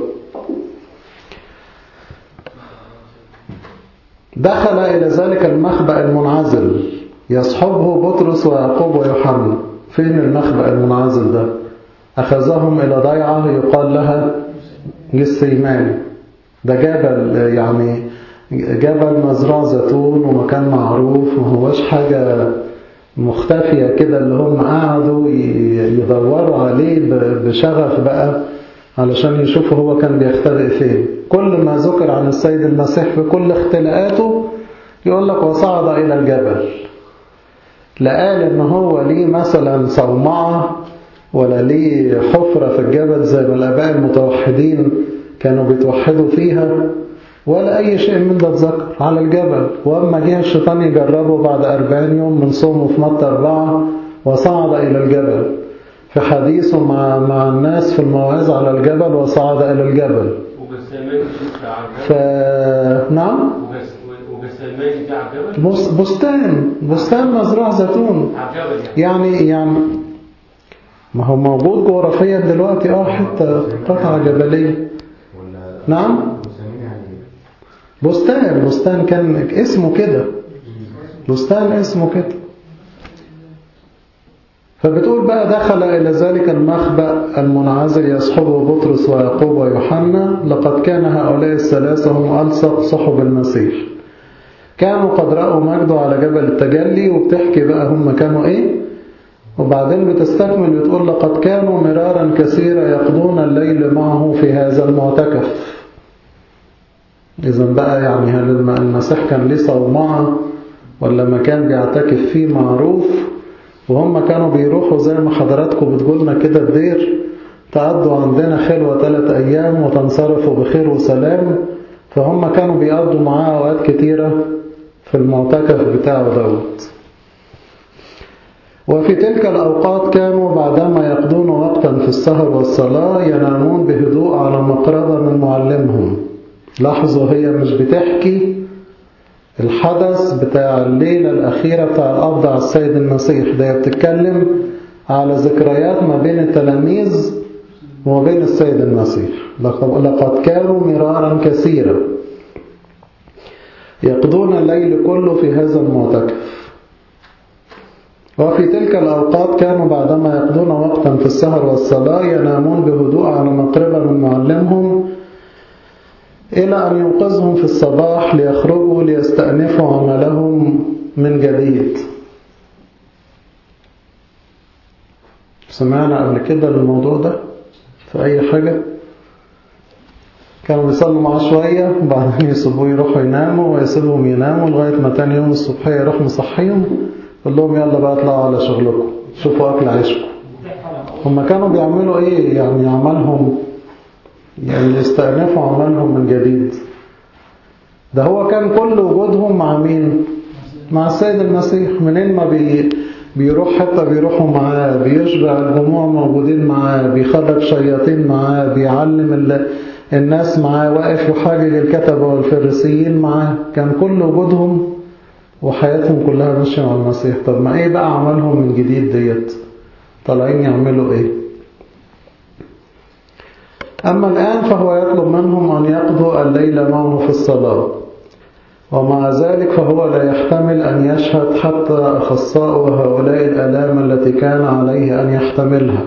دخل إلى ذلك المخبأ المنعزل يصحبه بطرس ويعقوب ويوحنا فين المخبأ المنعزل ده أخذهم إلى ضيعة يقال لها جسيمان ده جبل يعني جبل مزرعة زيتون ومكان معروف ما هوش حاجة مختفية كده اللي هم قعدوا يدوروا عليه بشغف بقى علشان يشوفوا هو كان بيختبئ فين كل ما ذكر عن السيد المسيح في كل اختلاءاته يقول لك وصعد إلى الجبل لا قال إن هو ليه مثلا صومعة ولا ليه حفرة في الجبل زي ما الآباء المتوحدين كانوا بيتوحدوا فيها ولا أي شيء من ده اتذكر على الجبل وأما جه الشيطان يجربه بعد أربعين يوم من صومه في متى أربعة وصعد إلى الجبل في حديثه مع, مع الناس في الموعظة على الجبل وصعد إلى الجبل ف... نعم وجسامين دي على الجبل بس... بستان بستان مزرعة زيتون على الجبل يعني يعني يعني ما هو موجود جغرافيا دلوقتي اه حتة قطعة جبلية ولا نعم مسمين يعني بستان بستان كان اسمه كده بستان اسمه كده فبتقول بقى دخل إلى ذلك المخبأ المنعزل يصحبه بطرس ويعقوب ويوحنا لقد كان هؤلاء الثلاثة هم ألصق صحب المسيح كانوا قد رأوا مجده على جبل التجلي وبتحكي بقى هم كانوا إيه وبعدين بتستكمل بتقول لقد كانوا مرارا كثيرا يقضون الليل معه في هذا المعتكف إذا بقى يعني هل الم- المسيح كان ليه صومعة ولا مكان بيعتكف فيه معروف وهم كانوا بيروحوا زي ما حضراتكم بتقولنا كده الدير تقضوا عندنا خلوة ثلاث أيام وتنصرفوا بخير وسلام فهم كانوا بيقضوا معاه أوقات كتيرة في المعتكف بتاعه دوت وفي تلك الأوقات كانوا بعدما يقضون وقتا في السهر والصلاة ينامون بهدوء على مقربة من معلمهم لاحظوا هي مش بتحكي الحدث بتاع الليلة الأخيرة بتاع القبض على السيد المسيح ده بتتكلم على ذكريات ما بين التلاميذ وما بين السيد المسيح لقد لقد كانوا مرارا كثيرا يقضون الليل كله في هذا المعتكف وفي تلك الأوقات كانوا بعدما يقضون وقتا في السهر والصلاة ينامون بهدوء على مقربة من معلمهم إلى أن ينقذهم في الصباح ليخرجوا ليستأنفوا عملهم من جديد سمعنا قبل كده الموضوع ده في أي حاجة كانوا بيصلوا معاه شوية وبعدين يسيبوه يروحوا يناموا ويسيبهم يناموا لغاية ما تاني يوم الصبحية يروح مصحيهم يقول لهم يلا بقى اطلعوا على شغلكم شوفوا أكل عيشكم هم كانوا بيعملوا إيه يعني عملهم يعني يستأنفوا عملهم من جديد ده هو كان كل وجودهم مع مين مع السيد المسيح منين ما بي بيروح حتى بيروحوا معاه بيشبع الجموع موجودين معاه بيخرج شياطين معاه بيعلم ال- الناس معاه واقف يحاجج الكتبة والفريسيين معاه كان كل وجودهم وحياتهم كلها ماشية مع المسيح طب ما ايه بقى عملهم من جديد ديت طالعين يعملوا ايه أما الآن فهو يطلب منهم أن يقضوا الليل معه في الصلاة ومع ذلك فهو لا يحتمل أن يشهد حتى أخصاء هؤلاء الألام التي كان عليه أن يحتملها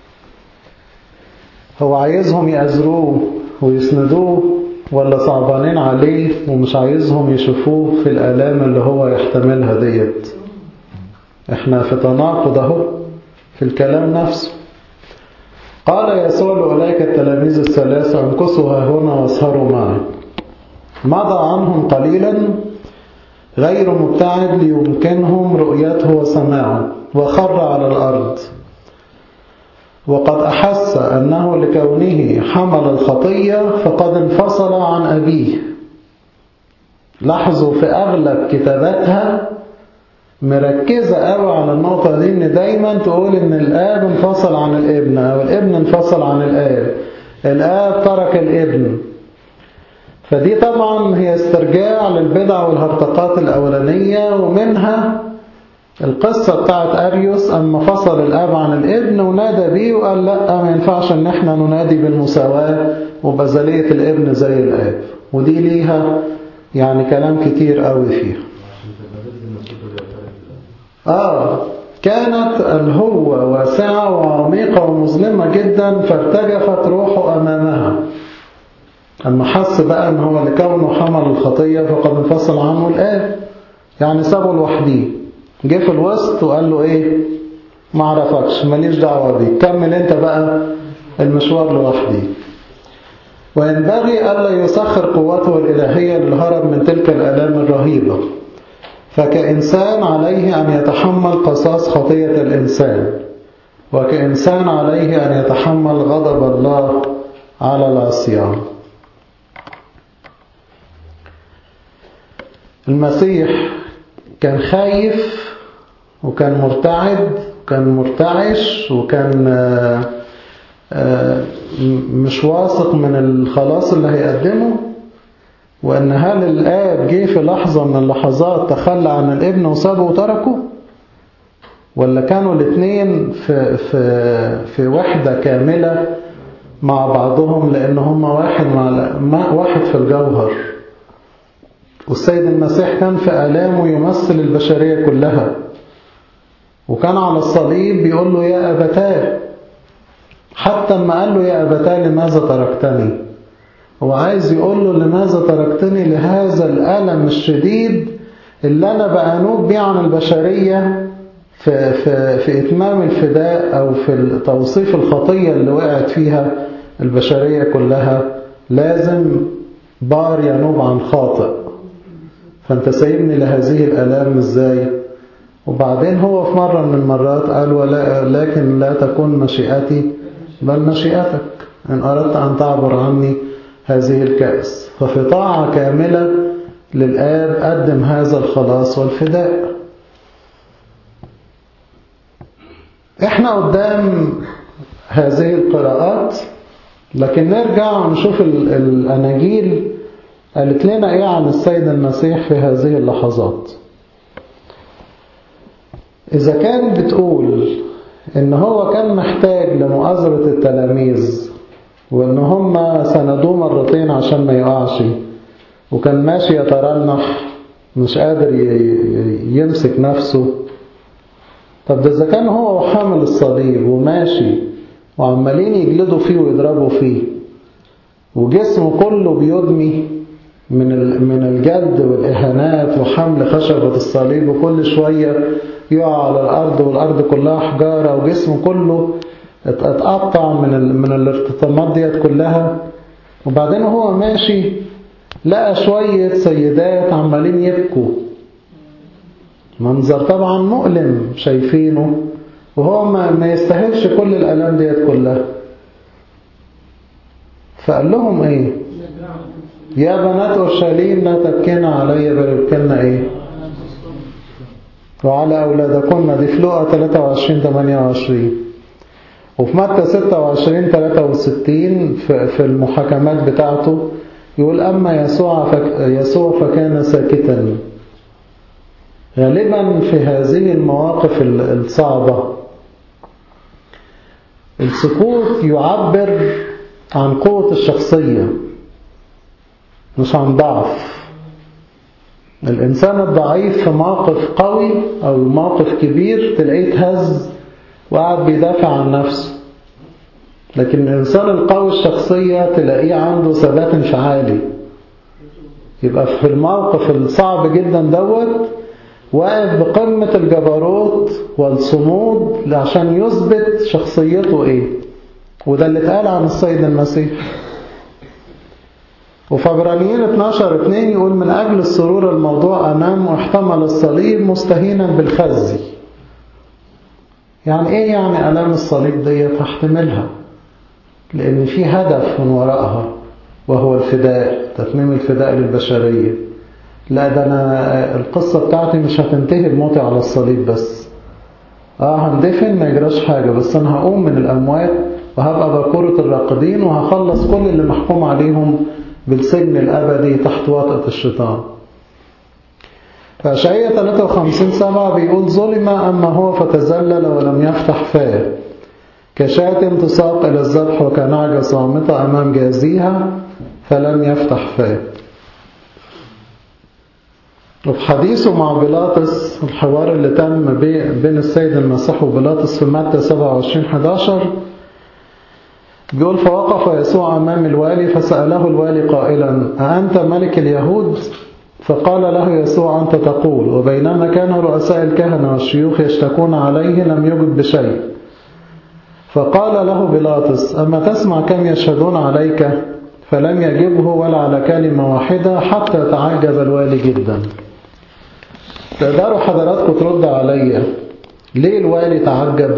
هو عايزهم يأزروه ويسندوه ولا صعبانين عليه ومش عايزهم يشوفوه في الآلام اللي هو يحتملها ديت احنا في تناقض اهو في الكلام نفسه قال يسوع لأولئك التلاميذ الثلاثة امكثوا ها هنا واسهروا معي مضى عنهم قليلا غير مبتعد ليمكنهم رؤيته وسماعه وخر على الأرض وقد أحس أنه لكونه حمل الخطية فقد انفصل عن أبيه لاحظوا في أغلب كتاباتها مركزة قوي على النقطة دي إن دايما تقول إن الآب انفصل عن الابن أو الابن انفصل عن الآب الآب ترك الابن فدي طبعا هي استرجاع للبدع والهرطقات الأولانية ومنها القصة بتاعت أريوس أما فصل الآب عن الابن ونادى بيه وقال لا ما ينفعش إن احنا ننادي بالمساواة وبزلية الابن زي الآب ودي ليها يعني كلام كتير قوي فيها عشان تبقى ضد المسيح اللي يعترف بالله آه كانت الهوة واسعة وعميقة ومظلمة جدا فارتجفت روحه أمامها أما حس بقى أن هو لكونه حمل الخطية فقد انفصل عنه الآب يعني سابه لوحديه جه في الوسط وقال له إيه ما عرفكش ماليش دعوة بيك كمل أنت بقى المشوار لوحدي وينبغي ألا يسخر قوته الإلهية للهرب من تلك الآلام الرهيبة فكإنسان عليه أن يتحمل قصاص خطية الإنسان وكإنسان عليه أن يتحمل غضب الله على العصيان المسيح كان خايف وكان مرتعد وكان مرتعش وكان مش واثق من الخلاص اللي هيقدمه وأن هل الآب جه في لحظة من اللحظات تخلى عن الابن وسابه وتركه ولا كانوا الاثنين في, في, في وحدة كاملة مع بعضهم لأن هم واحد, مع واحد في الجوهر والسيد المسيح كان في آلامه يمثل البشرية كلها وكان على الصليب بيقول له يا أبتاه حتى ما قال له يا أبتاه لماذا تركتني هو عايز يقول له لماذا تركتني لهذا الألم الشديد اللي أنا بأنوب بيه عن البشرية في, في, في إتمام الفداء أو في توصيف الخطية اللي وقعت فيها البشرية كلها لازم بار ينوب عن خاطئ فأنت سايبني لهذه الألام إزاي وبعدين هو في مرة من المرات قال ولا لكن لا تكون مشيئتي بل مشيئتك إن أردت أن تعبر عني هذه الكأس ففي طاعة كاملة للآب قدم هذا الخلاص والفداء احنا قدام هذه القراءات لكن نرجع ونشوف الأناجيل قالت لنا ايه عن السيد المسيح في هذه اللحظات إذا كان بتقول إن هو كان محتاج لمؤازرة التلاميذ وإن هم سندوه مرتين عشان ما يقعش وكان ماشي يترنح مش قادر يمسك نفسه طب ده إذا كان هو حامل الصليب وماشي وعمالين يجلدوا فيه ويضربوا فيه وجسمه كله بيدمي من من الجلد والإهانات وحمل خشبة الصليب وكل شوية يقع على الأرض والأرض كلها حجارة وجسمه كله اتقطع من من الارتطامات ديت كلها وبعدين هو ماشي لقى شوية سيدات عمالين يبكوا منظر طبعا مؤلم شايفينه وهو ما, ما يستاهلش كل الألام ديت كلها فقال لهم ايه يا بنات أورشليم لا تبكين علي بل ابكنا ايه وعلى أولادكن دي في لقى 23 28 وفي متى 26 63 في المحاكمات بتاعته يقول أما يسوع فك يسوع فكان ساكتا غالبا في هذه المواقف الصعبة السكوت يعبر عن قوة الشخصية مش عن ضعف الإنسان الضعيف في موقف قوي أو موقف كبير تلاقيه تهز وقاعد بيدافع عن نفسه لكن الإنسان القوي الشخصية تلاقيه عنده ثبات انفعالي يبقى في الموقف الصعب جدا دوت واقف بقمة الجبروت والصمود عشان يثبت شخصيته ايه وده اللي اتقال عن السيد المسيح وفي عبرانيين 12 2 يقول من أجل السرور الموضوع أمامه احتمل الصليب مستهينا بالخزي يعني ايه يعني ألام الصليب ديت هحتملها لأن في هدف من وراءها وهو الفداء تتميم الفداء للبشرية لا ده أنا القصة بتاعتي مش هتنتهي بموتي على الصليب بس اه هندفن ما يجراش حاجة بس أنا هقوم من الأموات وهبقى بكورة الراقدين وهخلص كل اللي محكوم عليهم بالسجن الأبدي تحت وطأة الشيطان فأشعية 53 سبعة بيقول ظلم أما هو فتزلل ولم يفتح فاه كشاة تساق إلى الذبح وكنعجة صامتة أمام جازيها فلم يفتح فاه وفي حديثه مع بيلاطس الحوار اللي تم بين السيد المسيح وبيلاطس في متى 27 11 بيقول فوقف يسوع أمام الوالي فسأله الوالي قائلا أأنت ملك اليهود؟ فقال له يسوع أنت تقول وبينما كان رؤساء الكهنة والشيوخ يشتكون عليه لم يجب بشيء فقال له بيلاطس أما تسمع كم يشهدون عليك فلم يجبه ولا على كلمة واحدة حتى تعجب الوالي جدا تقدروا حضراتكم ترد عليا ليه الوالي تعجب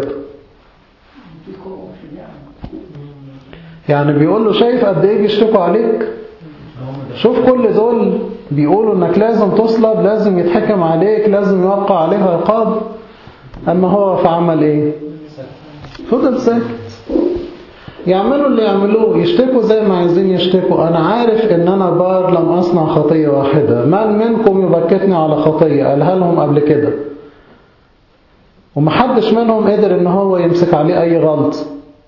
يعني بيقول له شايف قد ايه بيشتكوا عليك شوف كل دول بيقولوا انك لازم تصلب لازم يتحكم عليك لازم يوقع عليها عقاب اما هو فعمل ايه فضل ساكت يعملوا اللي يعملوه يشتكوا زي ما عايزين يشتكوا انا عارف ان انا بار لم اصنع خطية واحدة من منكم يبكتني على خطية قالها لهم قبل كده ومحدش منهم قدر ان هو يمسك عليه اي غلط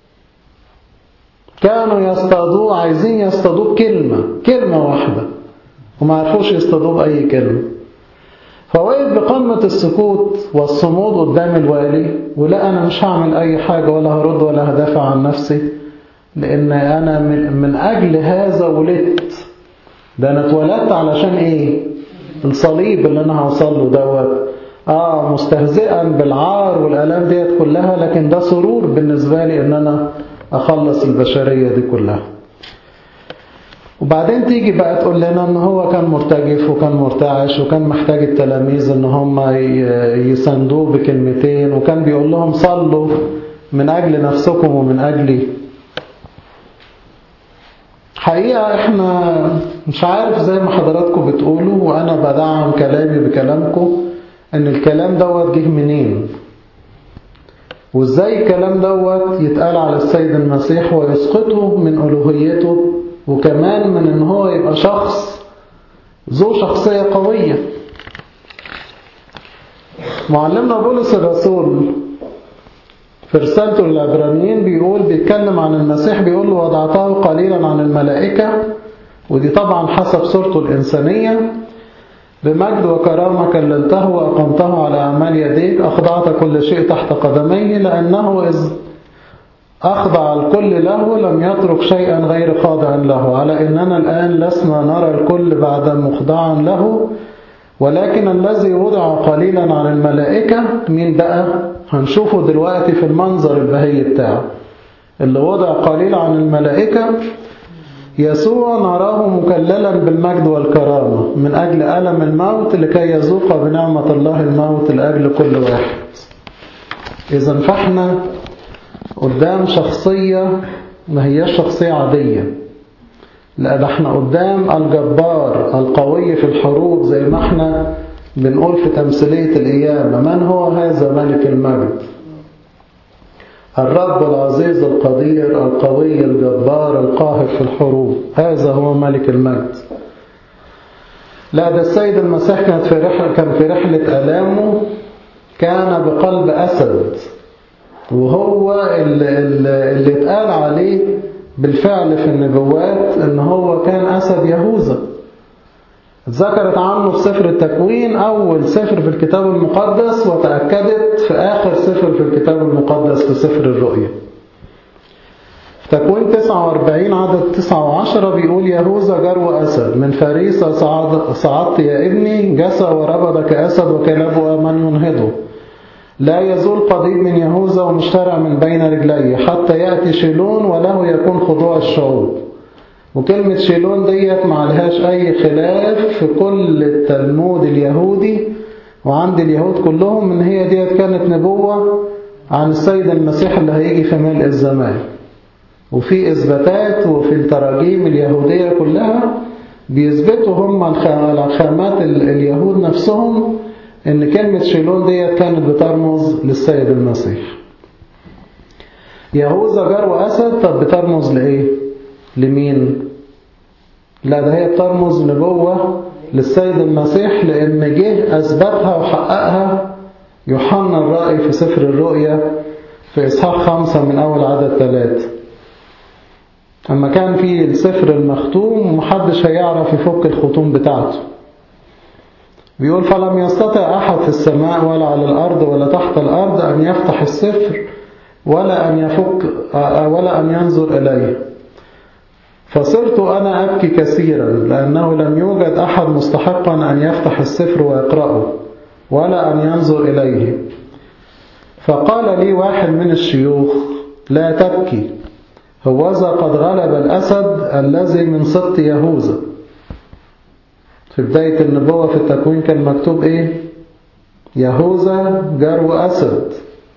كانوا يصطادوه عايزين يصطادوه بكلمة كلمة واحدة وما عرفوش يصطادوه بأي كلمة فوقف بقمة السكوت والصمود قدام الوالي ولا أنا مش هعمل أي حاجة ولا هرد ولا هدافع عن نفسي لأن أنا من, من أجل هذا ولدت ده أنا اتولدت علشان إيه الصليب اللي أنا هوصل له دوت آه مستهزئا بالعار والألام ديت كلها لكن ده سرور بالنسبة لي إن أنا أخلص البشرية دي كلها وبعدين تيجي بقى تقول لنا ان هو كان مرتجف وكان مرتعش وكان محتاج التلاميذ ان هم يساندوه بكلمتين وكان بيقول لهم صلوا من اجل نفسكم ومن اجلي حقيقة احنا مش عارف زي ما حضراتكم بتقولوا وانا بدعم كلامي بكلامكم ان الكلام دوت جه منين وازاي الكلام دوت يتقال على السيد المسيح ويسقطه من ألوهيته وكمان من ان هو يبقى شخص ذو شخصية قوية معلمنا بولس الرسول في رسالته للعبرانيين بيقول بيتكلم عن المسيح بيقول له وضعته قليلا عن الملائكة ودي طبعا حسب صورته الإنسانية بمجد وكرامة كللته وأقمته على أعمال يديك أخضعت كل شيء تحت قدميه لأنه إذ أخضع الكل له لم يترك شيئا غير خاضع له على إننا الآن لسنا نرى الكل بعد مخضعا له ولكن الذي وضع قليلا عن الملائكة مين بقى هنشوفه دلوقتي في المنظر البهي بتاعه اللي وضع قليل عن الملائكة يسوع نراه مكللا بالمجد والكرامة من أجل ألم الموت لكي يذوق بنعمة الله الموت لأجل كل واحد إذا فإحنا قدام شخصية ما هي شخصية عادية لا ده احنا قدام الجبار القوي في الحروب زي ما احنا بنقول في تمثيلية القيامة من هو هذا ملك المجد الرب العزيز القدير القوي الجبار القاهر في الحروب هذا هو ملك المجد لا ده السيد المسيح كانت في رحلة كان في رحلة ألامه كان بقلب أسد وهو اللي, اللي اتقال عليه بالفعل في النبوات ان هو كان أسد يهوذا ذكرت عنه في سفر التكوين أول سفر في الكتاب المقدس وتأكدت في آخر سفر في الكتاب المقدس في سفر الرؤيا في تكوين 49 عدد 9 و10 بيقول يهوذا جرو أسد من فريسة صعد صعدت يا ابني جسى وربض كأسد وكلبه من ينهضه لا يزول قضيب من يهوذا ومشترع من بين رجليه حتى يأتي شيلون وله يكون خضوع الشعوب وكلمة شيلون ديت ما عليهاش أي خلاف في كل التلمود اليهودي وعند اليهود كلهم إن هي ديت كانت نبوة عن السيد المسيح اللي هيجي في ملء الزمان وفي إثباتات وفي التراجيم اليهودية كلها بيثبتوا هم الخامات اليهود نفسهم إن كلمة شيلون ديت كانت بترمز للسيد المسيح يهوذا جرو أسد طب بترمز لإيه؟ لمين لا ده هي بترمز نبوة للسيد المسيح لأن جه أثبتها وحققها يوحنا الرأي في سفر الرؤيا في إصحاح خمسة من أول عدد ثلاثة أما كان في السفر المختوم ومحدش هيعرف يفك الختوم بتاعته بيقول فلم يستطع أحد في السماء ولا على الأرض ولا تحت الأرض أن يفتح السفر ولا أن يفك ولا أن ينظر إليه فصرت أنا أبكي كثيرا لأنه لم يوجد أحد مستحقا أن يفتح السفر ويقرأه ولا أن ينظر إليه فقال لي واحد من الشيوخ لا تبكي هوذا قد غلب الأسد الذي من سبط يهوذا في بداية النبوة في التكوين كان مكتوب إيه يهوذا جرو أسد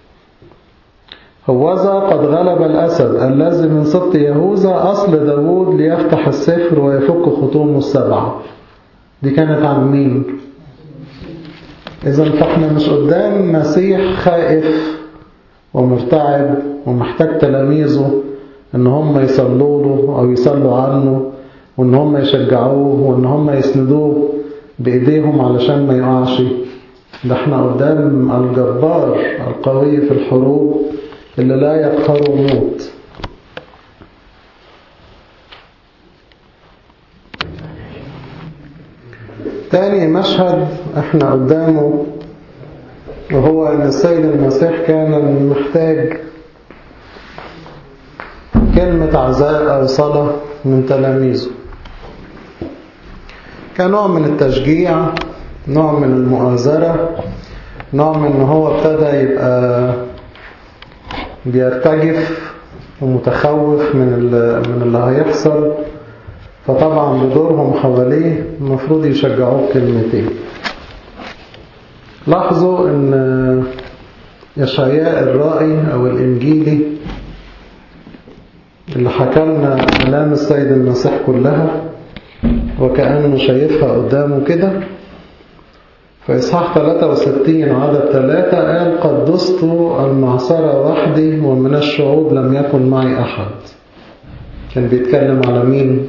هوذا قد غلب الأسد الذي من سبط يهوذا أصل داود ليفتح السفر ويفك خطومه السبعة دي كانت عن مين إذا فإحنا مش قدام مسيح خائف ومرتعب ومحتاج تلاميذه إن هم يصلوا له أو يصلوا عنه وإن هم يشجعوه وإن هم يسندوه بإيديهم علشان ما يقعش ده احنا قدام الجبار القوي في الحروب اللي لا يقهره موت تاني مشهد احنا قدامه وهو ان السيد المسيح كان محتاج كلمة عزاء أو صلاة من تلاميذه كنوع من التشجيع نوع من المؤازرة نوع من ان هو ابتدى يبقى بيرتجف ومتخوف من من اللي هيحصل فطبعا بدورهم حواليه المفروض يشجعوه بكلمتين لاحظوا ان يشعياء الرائي او الانجيلي اللي حكى لنا كلام السيد المسيح كلها وكأنه شايفها قدامه كده في إصحاح 63 عدد 3 قال قد دست المعصرة وحدي ومن الشعوب لم يكن معي أحد كان بيتكلم على مين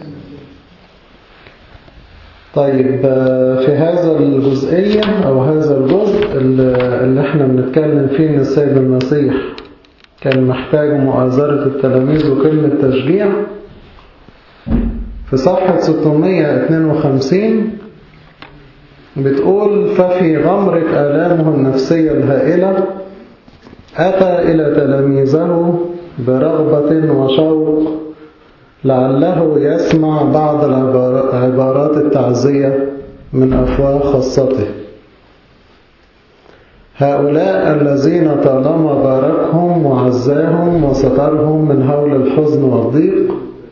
طيب في هذا الجزئية أو هذا الجزء اللي احنا بنتكلم فيه من السيد المسيح كان محتاج مؤازرة التلاميذ وكلمة تشجيع في صفحة 652 بتقول ففي غمرة آلامه النفسية الهائلة أتى إلى تلاميذه برغبة وشوق لعله يسمع بعض عبارات التعزية من أفواه خاصته هؤلاء الذين طالما باركهم وعزاهم وسترهم من هول الحزن والضيق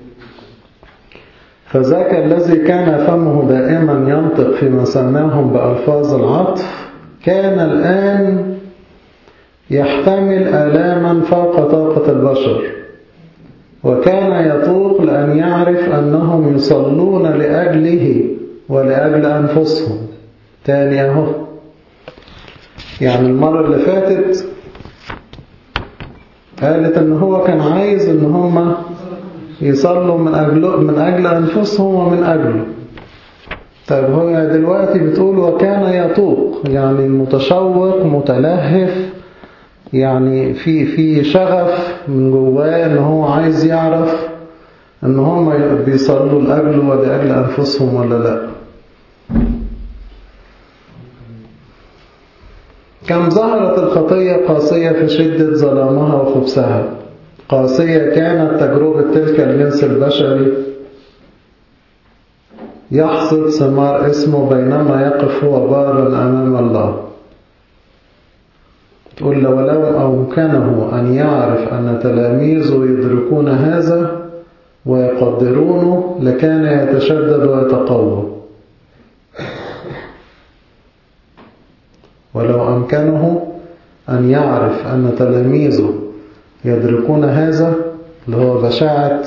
فذاك الذي كان فمه دائما ينطق في مسامعهم بألفاظ العطف كان الآن يحتمل آلاما فوق طاقة البشر وكان يطوق لأن يعرف أنهم يصلون لأجله ولأجل أنفسهم تاني أهو يعني المرة اللي فاتت قالت ان هو كان عايز ان هم يصلوا من أجل, من أجل أنفسهم ومن أجله طيب هو دلوقتي بتقول وكان يطوق يعني متشوق متلهف يعني في في شغف من جواه ان هو عايز يعرف ان هم بيصلوا لأجله ولأجل أنفسهم ولا لا كم ظهرت الخطية قاسية في شدة ظلامها وخبثها قاسية كانت تجربة تلك الجنس البشري يحصد ثمار اسمه بينما يقف هو بارا أمام الله تقول له ولو أمكنه أن يعرف أن تلاميذه يدركون هذا ويقدرونه لكان يتشدد ويتقوى ولو أمكنه أن يعرف أن تلاميذه يدركون هذا اللي هو بشاعة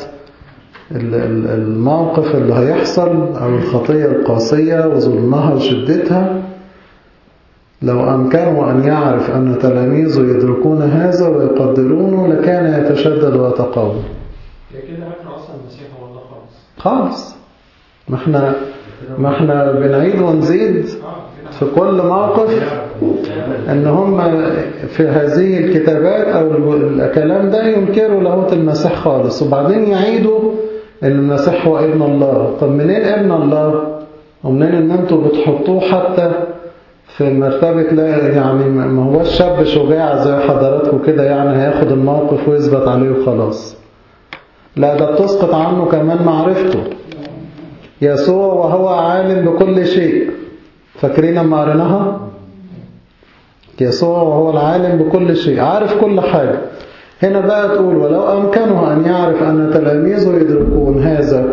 الموقف اللي هيحصل أو الخطية القاسية وظلمها وشدتها لو أمكنه أن يعرف أن تلاميذه يدركون هذا ويقدرونه لكان يتشدد ويتقوى كده احنا اصلا المسيح هو الله خالص خالص ما احنا ما احنا بنعيد ونزيد في كل موقف ان هم في هذه الكتابات او الكلام ده ينكروا لاهوت المسيح خالص وبعدين يعيدوا ان المسيح هو ابن الله طب منين ابن الله ومنين ان انتوا بتحطوه حتى في مرتبة لا يعني ما هو الشاب شجاع زي حضراتكم كده يعني هياخد الموقف ويثبت عليه وخلاص لا ده بتسقط عنه كمان معرفته يسوع وهو عالم بكل شيء فاكرين لما قريناها يسوع وهو العالم بكل شيء عارف كل حاجة هنا بقى تقول ولو أمكنه أن يعرف أن تلاميذه يدركون هذا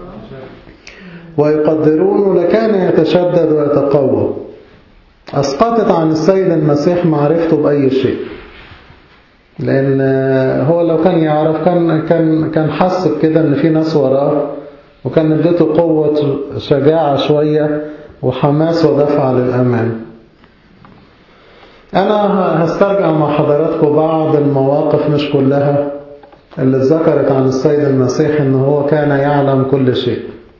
ويقدرون لكان يتشدد ويتقوى أسقطت عن السيد المسيح معرفته بأي شيء لأن هو لو كان يعرف كان كان كان حس بكده إن في ناس وراه وكان اديته قوة شجاعة شوية وحماس ودفع للأمان أنا هسترجع مع حضراتكم بعض المواقف مش كلها اللي ذكرت عن السيد المسيح إن هو كان يعلم كل شيء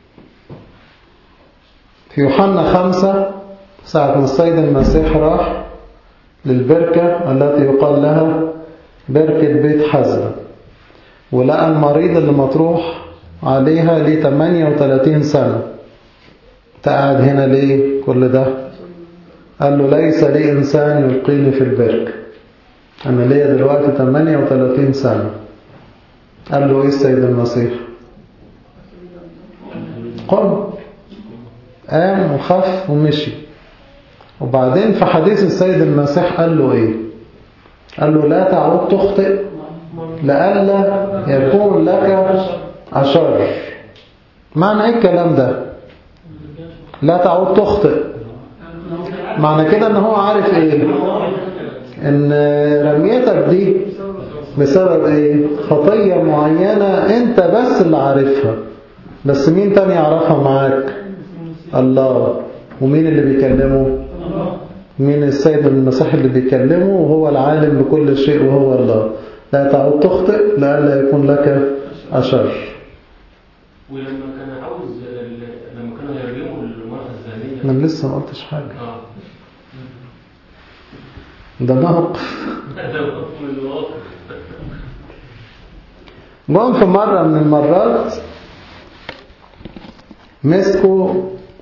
في يوحنا خمسة ساعة ما السيد المسيح راح للبركة التي يقال لها بركة بيت حزة ولقى المريض اللي مطروح عليها ليه 38 سنة قاعد هنا ليه كل ده قال له ليس لي إنسان يلقيني في البركة أنا ليا دلوقتي 38 سنة قال له إيه السيد المسيح قم قام وخف ومشي وبعدين في حديث السيد المسيح قال له ايه قال له لا تعود تخطئ لئلا يكون لك أشر معنى ايه الكلام ده لا تعود تخطئ معنى كده ان هو عارف ايه ان رميتك دي بسبب ايه خطية معينة انت بس اللي عارفها بس مين تاني يعرفها معاك الله ومين اللي بيكلمه مين السيد المسيح اللي بيكلمه وهو العالم بكل شيء وهو الله لا تعود تخطئ لئلا يكون لك أشر ولما كان عاوز ال- لما كانوا يرجموا المرأة الزانية من لسه ما قلتش حاجة اه ده موقف ده من الواقع جم في مرة من المرات مسكوا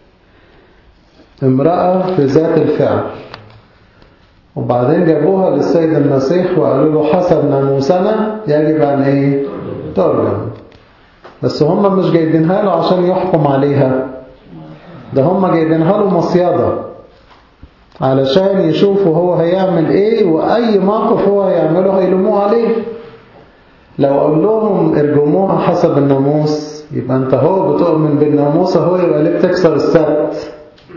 امرأة في ذات الفعل وبعدين جابوها للسيد المسيح وقالوا له حسب ناموسنا يجب أن إيه ترجم بس هم مش جايبينها له عشان يحكم عليها ده هم جايبينها له مصيدة علشان يشوفوا هو هيعمل ايه واي موقف هو هيعمله هيلوموه عليه لو قال لهم ارجموها حسب الناموس يبقى انت هو بتؤمن بالناموس هو يبقى ليه بتكسر السبت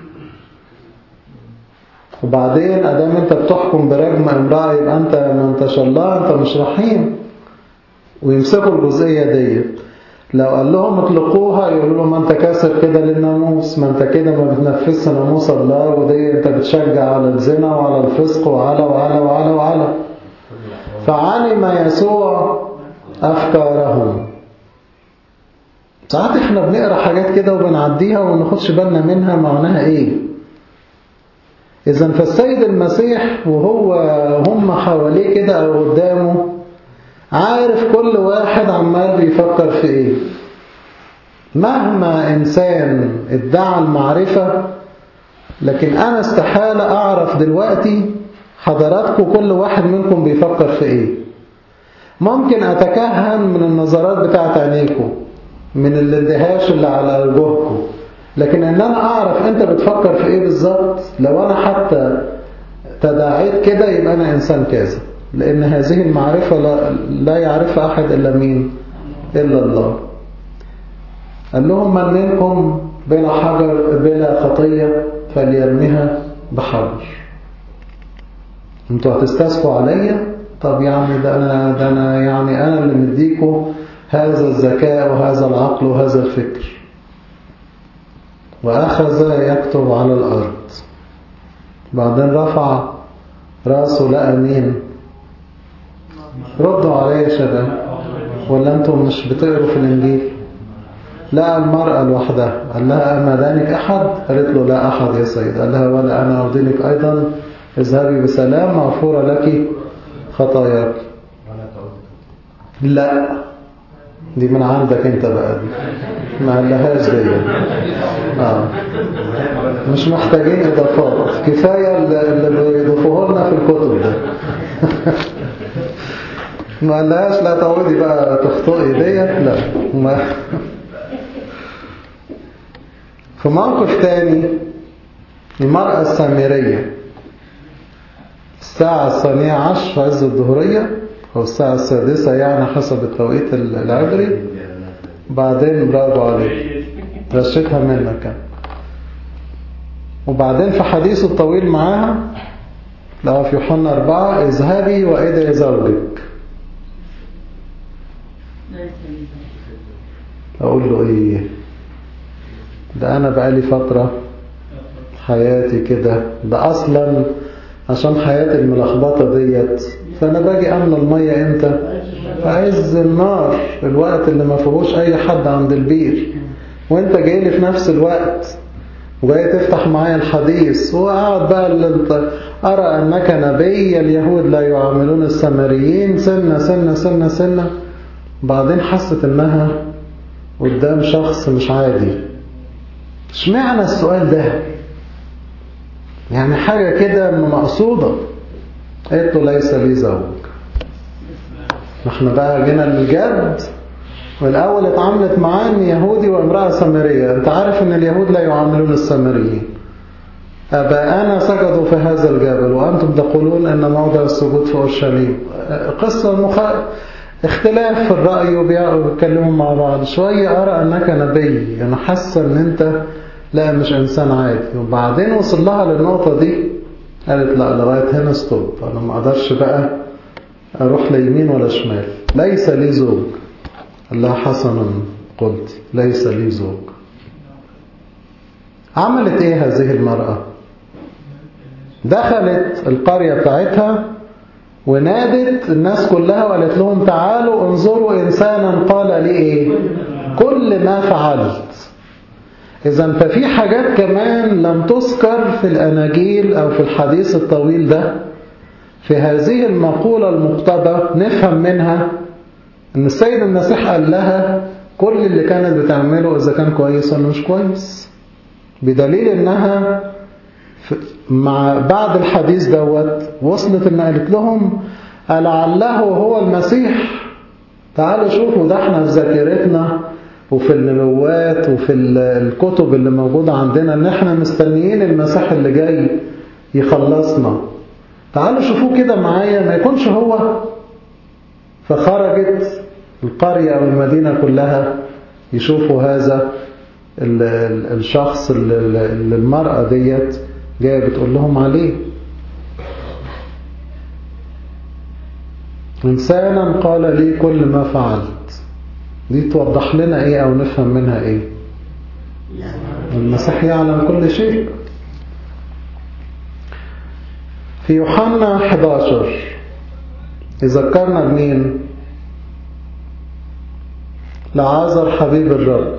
وبعدين ادام انت بتحكم برجم امرأة يبقى انت ما انتش الله انت مش رحيم ويمسكوا الجزئية دي لو قال لهم اطلقوها يقولوا له ما انت كاسر كده للناموس ما انت كده ما بتنفذش ناموس الله ودي انت بتشجع على الزنا وعلى الفسق وعلى وعلى وعلى وعلى فعلم يسوع أفكارهم ساعات احنا بنقرا حاجات كده وبنعديها وما ناخدش بالنا منها معناها ايه اذا فالسيد المسيح وهو هم حواليه كده او قدامه عارف كل واحد عمال بيفكر في ايه مهما انسان ادعى المعرفة لكن انا استحالة اعرف دلوقتي حضراتكم كل واحد منكم بيفكر في ايه ممكن اتكهن من النظرات بتاعت عينيكم من الاندهاش اللي على وجوهكم لكن ان انا اعرف انت بتفكر في ايه بالظبط لو انا حتى تداعيت كده يبقى انا انسان كاذب لان هذه المعرفة لا, لا يعرفها احد الا مين الا الله قال لهم من منكم بلا حجر بلا خطية فليرميها بحجر انتوا هتستسقوا عليا طب يعني ده انا ده انا يعني انا اللي مديكوا هذا الذكاء وهذا العقل وهذا الفكر وأخذ يكتب على الأرض بعدين رفع راسه لقى مين ردوا عليه يا شباب ولا انتم مش بتقروا في الإنجيل لقى المرأة لوحدها قال لها أما دانك أحد قالت له لا أحد يا سيد قال لها ولا أنا أرضينك أيضا اذهبي بسلام مغفورة لك خطاياك ولا تعود لا دي من عندك انت بقى دي ما قالهاش دي اه مش محتاجين اضافات كفايه اللي اللي بيضيفوه لنا في الكتب ده ما قالهاش لا تعودي بقى تخطئي ديت لا ما في موقف تاني المرأة السامرية الساعة الثانية عشر في عز الظهرية أو الساعة السادسة يعني حسب التوقيت العبري بعدين برافو عليك رشيتها منك كان وبعدين في حديثه الطويل معاها لو في يوحنا أربعة اذهبي وإدعي زوجك أقول له إيه ده أنا بقالي فترة حياتي كده ده أصلا عشان حياتي الملخبطة ديت فأنا باجي أملى المية إمتى في عز النار الوقت اللي ما فيهوش أي حد عند البير وأنت جاي لي في نفس الوقت وجاي تفتح معايا الحديث وقعد بقى اللي انت أرى أنك نبي اليهود لا يعاملون السامريين سنة سنة سنة سنة بعدين حست إنها قدام شخص مش عادي اشمعنى السؤال ده يعني حاجة كده مقصودة قلت له ليس لي زوج احنا بقى جينا للجد والأول اتعاملت معاه ان يهودي وامرأة سامرية انت عارف ان اليهود لا يعاملون السامريين أباءنا سجدوا في هذا الجبل وأنتم تقولون أن موضع السجود في أورشليم قصة مخ... اختلاف في الرأي وبيتكلموا مع بعض شوية أرى أنك نبي أنا حاسة أن أنت لا مش إنسان عادي وبعدين وصل لها للنقطة دي قالت لا لغاية هنا ستوب أنا ما أقدرش بقى أروح ليمين ولا شمال ليس لي زوج قال لها حسنا قلت ليس لي زوج عملت ايه هذه المرأة دخلت القرية بتاعتها ونادت الناس كلها وقالت لهم تعالوا انظروا إنسانا قال لي ايه كل ما فعلت إذا ففي حاجات كمان لم تذكر في الأناجيل أو في الحديث الطويل ده في هذه المقولة المقتضى نفهم منها أن السيد المسيح قال لها كل اللي كانت بتعمله إذا كان كويس ولا مش كويس بدليل أنها مع بعد الحديث دوت وصلت أن قالت لهم لعله هو المسيح تعالوا شوفوا ده احنا في ذاكرتنا وفي النبوات وفي الكتب اللي موجودة عندنا ان احنا مستنيين المسيح اللي جاي يخلصنا تعالوا شوفوه كده معايا ما يكونش هو فخرجت القرية أو المدينة كلها يشوفوا هذا الشخص اللي المرأة ديت جاية بتقول لهم عليه إنسانا قال لي كل ما فعلت دي توضح لنا ايه او نفهم منها ايه المسيح يعلم كل شيء في يوحنا 11 يذكرنا بمين لعازر حبيب الرب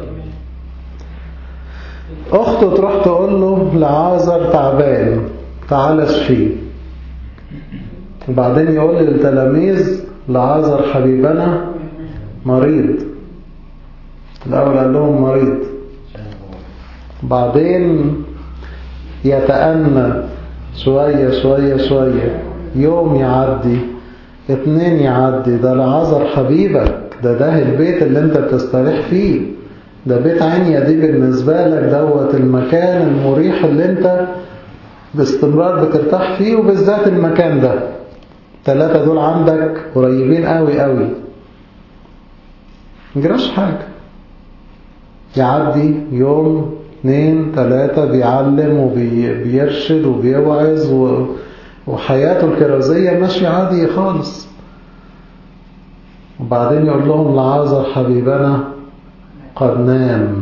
اخته تروح تقول له لعازر تعبان تعال اشفيه وبعدين يقول للتلاميذ لعازر حبيبنا مريض الأول قال لهم مريض بعدين يتأنى شوية شوية شوية يوم يعدي اتنين يعدي ده لعذر حبيبك ده ده البيت اللي انت بتستريح فيه ده بيت عينيا دي بالنسبة لك دوت المكان المريح اللي انت باستمرار بترتاح فيه وبالذات المكان ده ثلاثة دول عندك قريبين قوي قوي مجراش حاجة يعدي يوم اثنين ثلاثة بيعلم وبيرشد وبيوعظ و... وحياته الكرازية ماشية عادي خالص وبعدين يقول لهم لعازر حبيبنا قد نام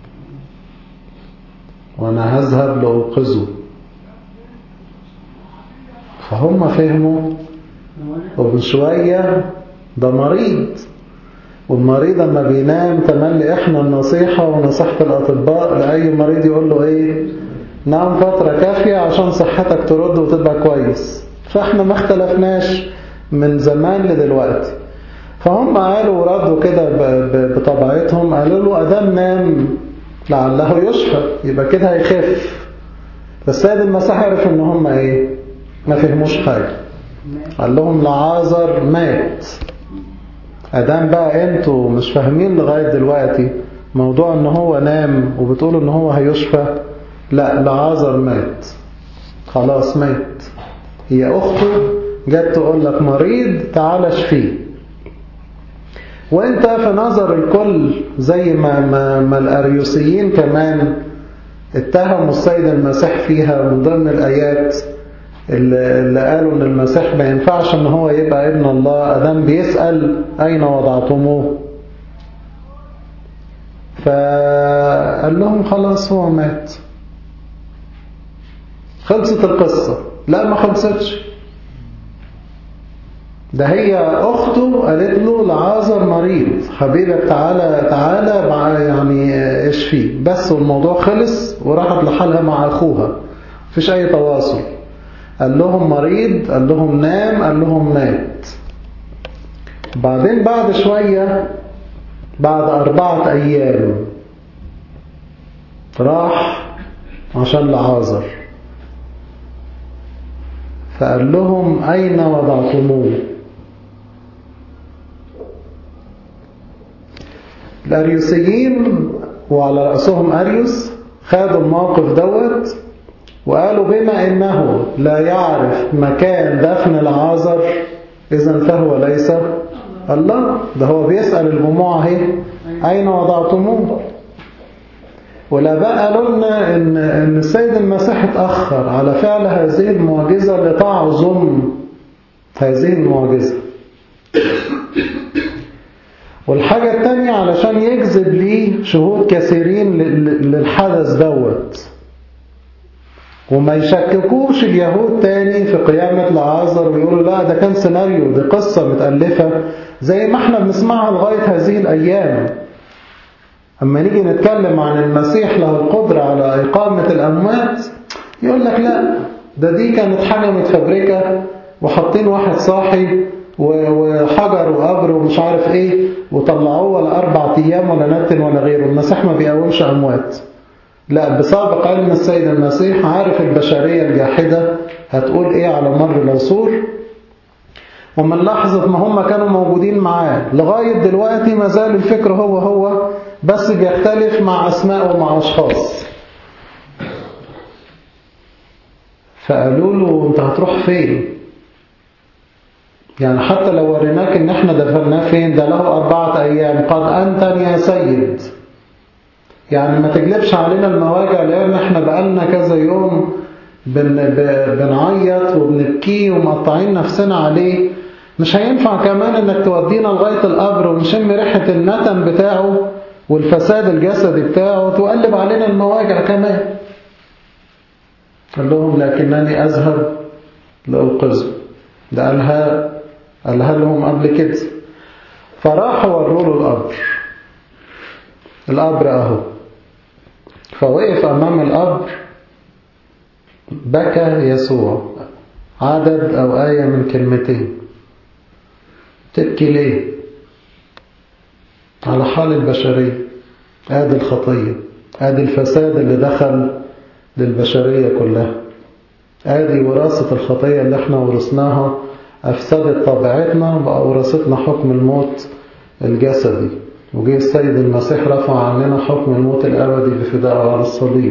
وانا هذهب لأوقظه فهم فهموا ومن شوية ده مريض والمريض لما بينام تملي احنا النصيحة ونصيحة الأطباء لأي مريض يقول له ايه نام فترة كافية عشان صحتك ترد وتبقى كويس فاحنا ما اختلفناش من زمان لدلوقتي فهم قالوا ردوا كده ب- ب- بطبيعتهم قالوا له أدام نام لعله يشفى يبقى كده هيخف فالسيد المسيح عرف ان هم ايه ما فهموش حاجة قال لهم لعازر مات ادام بقى انتوا مش فاهمين لغاية دلوقتي موضوع ان هو نام وبتقولوا ان هو هيشفى لا لعازر مات خلاص مات هي اخته جت تقول لك مريض تعال اشفيه وانت في نظر الكل زي ما, ما, ما الاريوسيين كمان اتهموا السيد المسيح فيها من ضمن الآيات اللي اللي قالوا ان المسيح ما ينفعش ان هو يبقى ابن الله ادم بيسأل اين وضعتموه فقال لهم خلاص هو مات خلصت القصة لا ما خلصتش ده هي أخته قالت له لعازر مريض حبيبك تعالى تعالى مع- يعني اشفيه بس والموضوع خلص وراحت لحالها مع أخوها مفيش أي تواصل قال لهم مريض قال لهم نام قال لهم مات بعدين بعد شوية بعد أربعة أيام راح عشان لعازر فقال لهم أين وضعتموه الأريوسيين وعلى رأسهم أريوس خدوا الموقف دوت وقالوا بما إنه لا يعرف مكان دفن العازر إذا فهو ليس الله ده هو بيسأل الجموع اهي أين وضعتموه والآباء قالوا لنا إن, إن السيد المسيح اتأخر على فعل هذه المعجزة لتعظم هذه المعجزة والحاجة التانية علشان يجذب ليه شهود كثيرين لل- للحدث دوت وما يشككوش اليهود تاني في قيامة لعازر ويقولوا لا ده كان سيناريو دي قصة متألفة زي ما احنا بنسمعها لغاية هذه الأيام أما نيجي نتكلم عن المسيح له القدرة على إقامة الأموات يقول لك لا ده دي كانت حاجة متفبركة وحاطين واحد صاحي و- وحجر وقبر ومش عارف ايه وطلعوه ولا أربع أيام ولا نتن ولا غيره المسيح ما بيقومش أموات لا بسابق علم السيد المسيح عارف البشرية الجاحدة هتقول ايه على مر العصور ومن لحظة ما هم كانوا موجودين معاه لغاية دلوقتي ما زال الفكر هو هو بس بيختلف مع أسماء ومع أشخاص فقالوا له انت هتروح فين يعني حتى لو وريناك ان احنا دفناه فين ده له أربعة أيام قد أنتن يا سيد يعني ما تجلبش علينا المواجع لأن احنا بقالنا كذا يوم بن ب- بنعيط وبنبكيه ومقطعين نفسنا عليه مش هينفع كمان انك تودينا لغاية القبر ونشم ريحة النتن بتاعه والفساد الجسدي بتاعه تقلب علينا المواجع كمان قال لهم لكنني أذهب لأنقذه ده قالها قالها لهم قبل كده فراحوا وروا له القبر القبر اهو فوقف امام القبر بكى يسوع عدد او آية من كلمتين تبكي ليه على حال البشرية ادي الخطية ادي الفساد اللي دخل للبشرية كلها ادي وراثة الخطية اللي احنا ورثناها افسدت طبيعتنا بقى وراثتنا حكم الموت الجسدي وجه السيد المسيح رفع عننا حكم الموت الابدي بفدائه على الصليب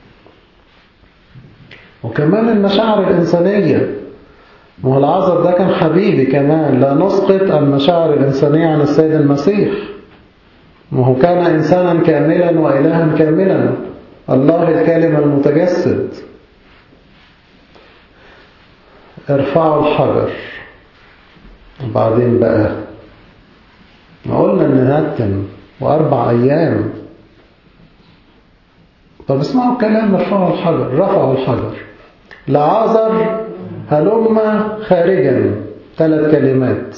وكمان المشاعر الإنسانية ما هو العذر ده كان حبيبي كمان لا نسقط المشاعر الإنسانية عن السيد المسيح ما هو كان إنسانا كاملا وإلها كاملا الله الكلمة المتجسد ارفعوا الحجر وبعدين بقى ما قلنا ان هاتم واربع ايام طب اسمعوا الكلام ارفعوا الحجر رفعوا الحجر لعازر هلم خارجا ثلاث كلمات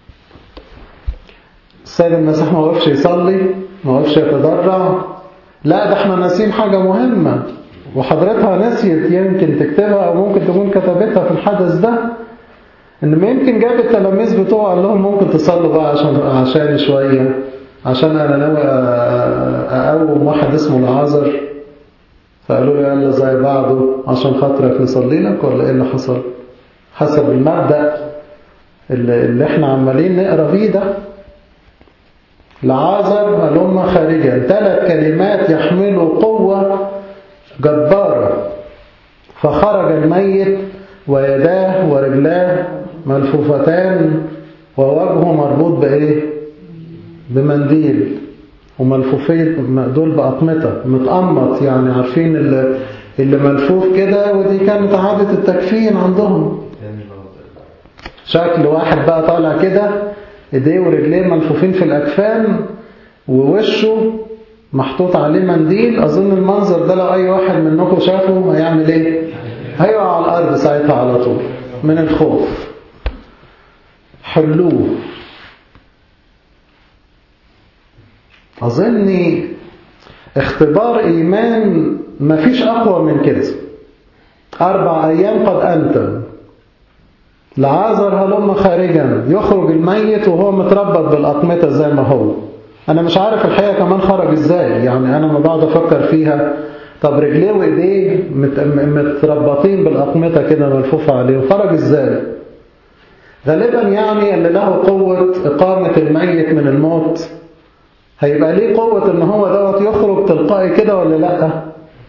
السيد المسيح ما وقفش يصلي ما وقفش يتضرع لا ده احنا ناسيين حاجة مهمة وحضرتها نسيت يمكن تكتبها أو ممكن تكون كتبتها في الحدث ده ان ما يمكن جاب التلاميذ بتوعه قال لهم ممكن تصلوا بقى عشان عشان شويه عشان انا ناوي أ- اقوم واحد اسمه العازر فقالوا له يلا زي بعضه عشان خاطرك نصلي لك ولا ايه اللي حصل حسب المبدأ اللي, اللي احنا عمالين نقرا فيه ده العازر هلم خارجا ثلاث كلمات يحملوا قوة جبارة فخرج الميت ويداه ورجلاه ملفوفتان ووجهه مربوط بإيه بمنديل وملفوفين دول بأقمطة متقمط يعني عارفين اللي, اللي ملفوف كده ودي كانت عادة التكفين عندهم تاني برضه. شكل واحد بقى طالع كده ايديه ورجليه ملفوفين في الأكفان ووشه محطوط عليه منديل أظن المنظر ده لو أي واحد منكم شافه هيعمل إيه؟ هيقع على الأرض ساعتها على طول من الخوف حلوه أظني اختبار إيمان مفيش أقوى من كده أربع أيام قد أنتم لعازر هلم خارجا يخرج الميت وهو متربط بالأقمطة زي ما هو أنا مش عارف الحقيقة كمان خرج إزاي يعني أنا ما بقعد أفكر فيها طب رجليه وإيديه مت- متربطين بالأقمطة كده ملفوفة عليه وخرج إزاي غالبا يعني اللي له قوة إقامة الميت من الموت هيبقى ليه قوة إن هو دوت يخرج تلقائي كده ولا لأ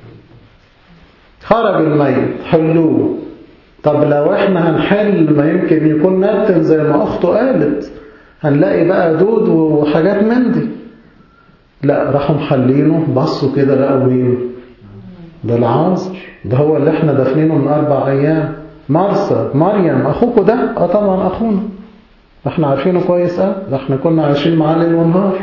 خرج الميت حلوه طب لو احنا هنحل ما يمكن يكون نتن زي ما اخته قالت هنلاقي بقى دود وحاجات من دي لا راحوا محلينه بصوا كده لقوا مين ده العازر ده هو اللي احنا دافنينه من اربع ايام مرسى مريم اخوكوا ده اه طبعا اخونا احنا عارفينه كويس اه ده احنا كنا عايشين معاه ليل ونهار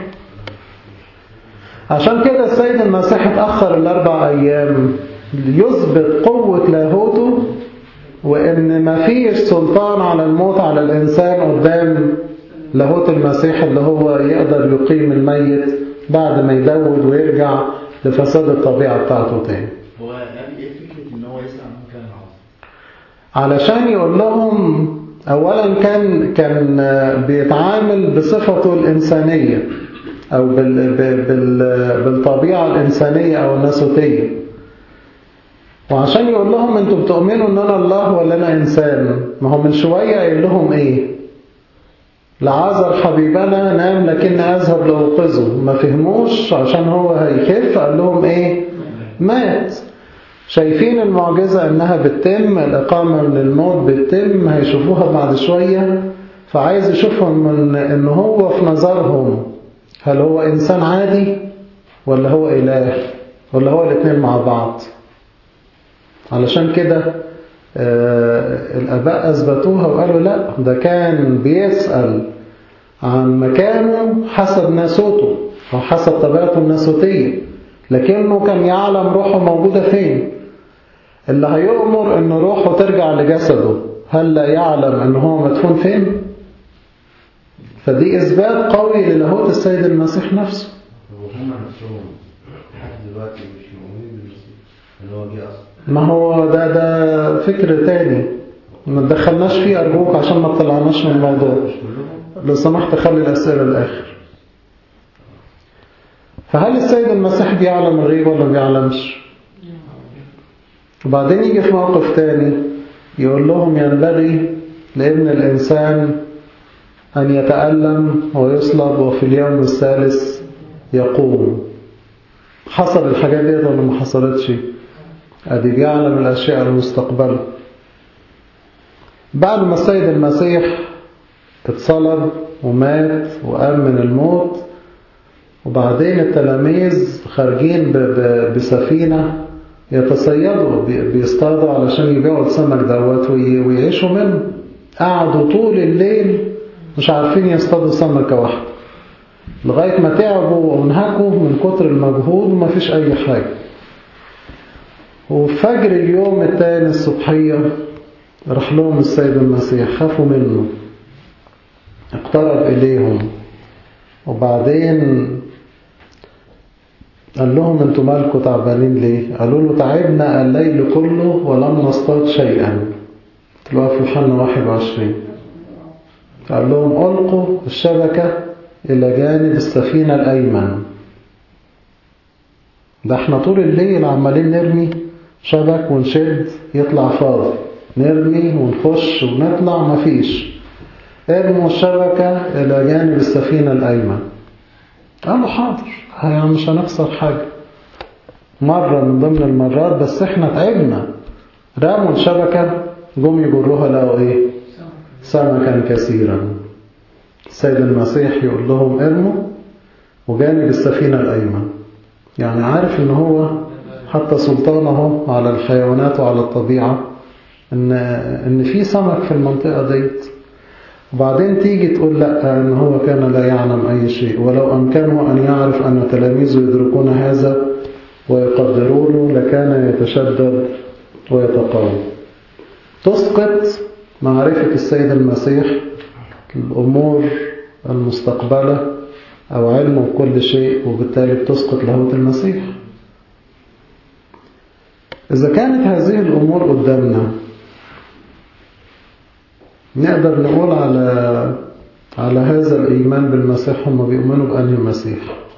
عشان كده السيد المسيح اتأخر الأربع أيام ليثبت قوة لاهوته وإن ما فيش سلطان على الموت على الإنسان قدام لاهوت المسيح اللي هو يقدر يقيم الميت بعد ما يدود ويرجع لفساد الطبيعة بتاعته تاني هو قال ايه فكره ان هو يسال عن كان العظيم علشان يقول لهم أولا كان كان بيتعامل بصفته الإنسانية أو بال بال بالطبيعة الإنسانية أو الناسوتية وعشان يقول لهم أنتوا بتؤمنوا أن أنا الله ولا أنا إنسان ما هو من شوية قايل لهم إيه لعازر حبيبنا نام لكن أذهب لأوقظه ما فهموش عشان هو هيخف قال لهم إيه مات شايفين المعجزة انها بتتم الاقامة من الموت بتتم هيشوفوها بعد شوية فعايز يشوفهم من ان هو في نظرهم هل هو انسان عادي ولا هو اله ولا هو الاثنين مع بعض علشان كده آه الاباء اثبتوها وقالوا لا ده كان بيسأل عن مكانه حسب ناسوته او حسب طبيعته الناسوتية لكنه كان يعلم روحه موجودة فين اللي هيؤمر ان روحه ترجع لجسده هل لا يعلم ان هو مدفون فين فدي اثبات قوي للاهوت السيد المسيح نفسه وهم نفسهم لحد دلوقتي مش مؤمنين بالمسيح اللي هو جه اصلا ما هو ده ده فكر تاني ما تدخلناش فيه ارجوك عشان ما تطلعناش من الموضوع مش كلهم لو سمحت خلي الاسئله للاخر فهل السيد المسيح بيعلم الغيب ولا ما بيعلمش وبعدين يجي في موقف تاني يقول لهم ينبغي لابن الإنسان أن يتألم ويصلب وفي اليوم الثالث يقوم حصل الحاجات دي ولا ما حصلتش أدي بيعلم الأشياء المستقبلة بعد ما السيد المسيح اتصلب ومات وقام من الموت وبعدين التلاميذ خارجين ب- ب- بسفينة يتصيدوا بي- بيصطادوا علشان يبيعوا السمك دوت وي- ويعيشوا منه قعدوا طول الليل مش عارفين يصطادوا سمكة واحدة لغاية ما تعبوا وانهكوا من كتر المجهود وما فيش أي حاجة وفجر اليوم التاني الصبحية راح لهم السيد المسيح خافوا منه اقترب إليهم وبعدين قال لهم انتوا مالكوا تعبانين ليه قالوا له تعبنا الليل كله ولم نصطاد شيئا تلاقوا في يوحنا 21 قال لهم ألقوا الشبكة إلى جانب السفينة الأيمن ده احنا طول الليل عمالين نرمي شبك ونشد يطلع فاضي نرمي ونخش ونطلع مفيش ارموا الشبكة إلى جانب السفينة الأيمن قالوا حاضر يعني مش هنخسر حاجة مرة من ضمن المرات بس احنا تعبنا رموا الشبكة جم يجروها لقوا ايه سمكا كثيرا السيد المسيح يقول لهم ارموا وجانب السفينة الأيمن يعني عارف ان هو حتى سلطانه على الحيوانات وعلى الطبيعة ان, إن في سمك في المنطقة ديت وبعدين تيجي تقول لا ان هو كان لا يعلم اي شيء ولو امكنه ان يعرف ان تلاميذه يدركون هذا ويقدرونه لكان يتشدد ويتقاوم تسقط معرفة السيد المسيح الأمور المستقبلة أو علمه بكل شيء وبالتالي بتسقط لاهوت المسيح إذا كانت هذه الأمور قدامنا نقدر نقول على على هذا الإيمان بالمسيح هم بيؤمنوا بأنهي المسيح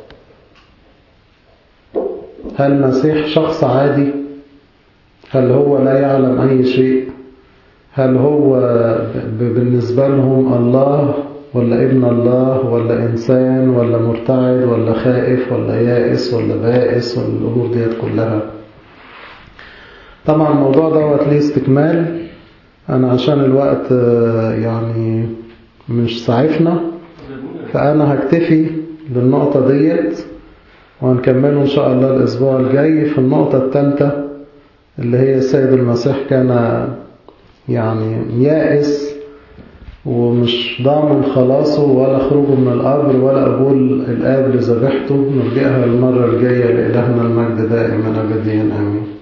هل المسيح شخص عادي هل هو لا يعلم أي شيء هل هو بالنسبة لهم الله ولا ابن الله ولا إنسان ولا مرتعد ولا خائف ولا يائس ولا بائس ولا الأمور ديت كلها طبعا الموضوع دوت ليه استكمال أنا عشان الوقت يعني مش سعفنا فأنا هكتفي للنقطة ديت وهنكمله إن شاء الله الأسبوع الجاي في النقطة الثالثة اللي هي السيد المسيح كان يعني يائس ومش ضامن خلاصه ولا خروجه من القبر ولا قبول الآب لذبيحته نرجئها المرة الجاية لإلهنا المجد دائما أبديا آمين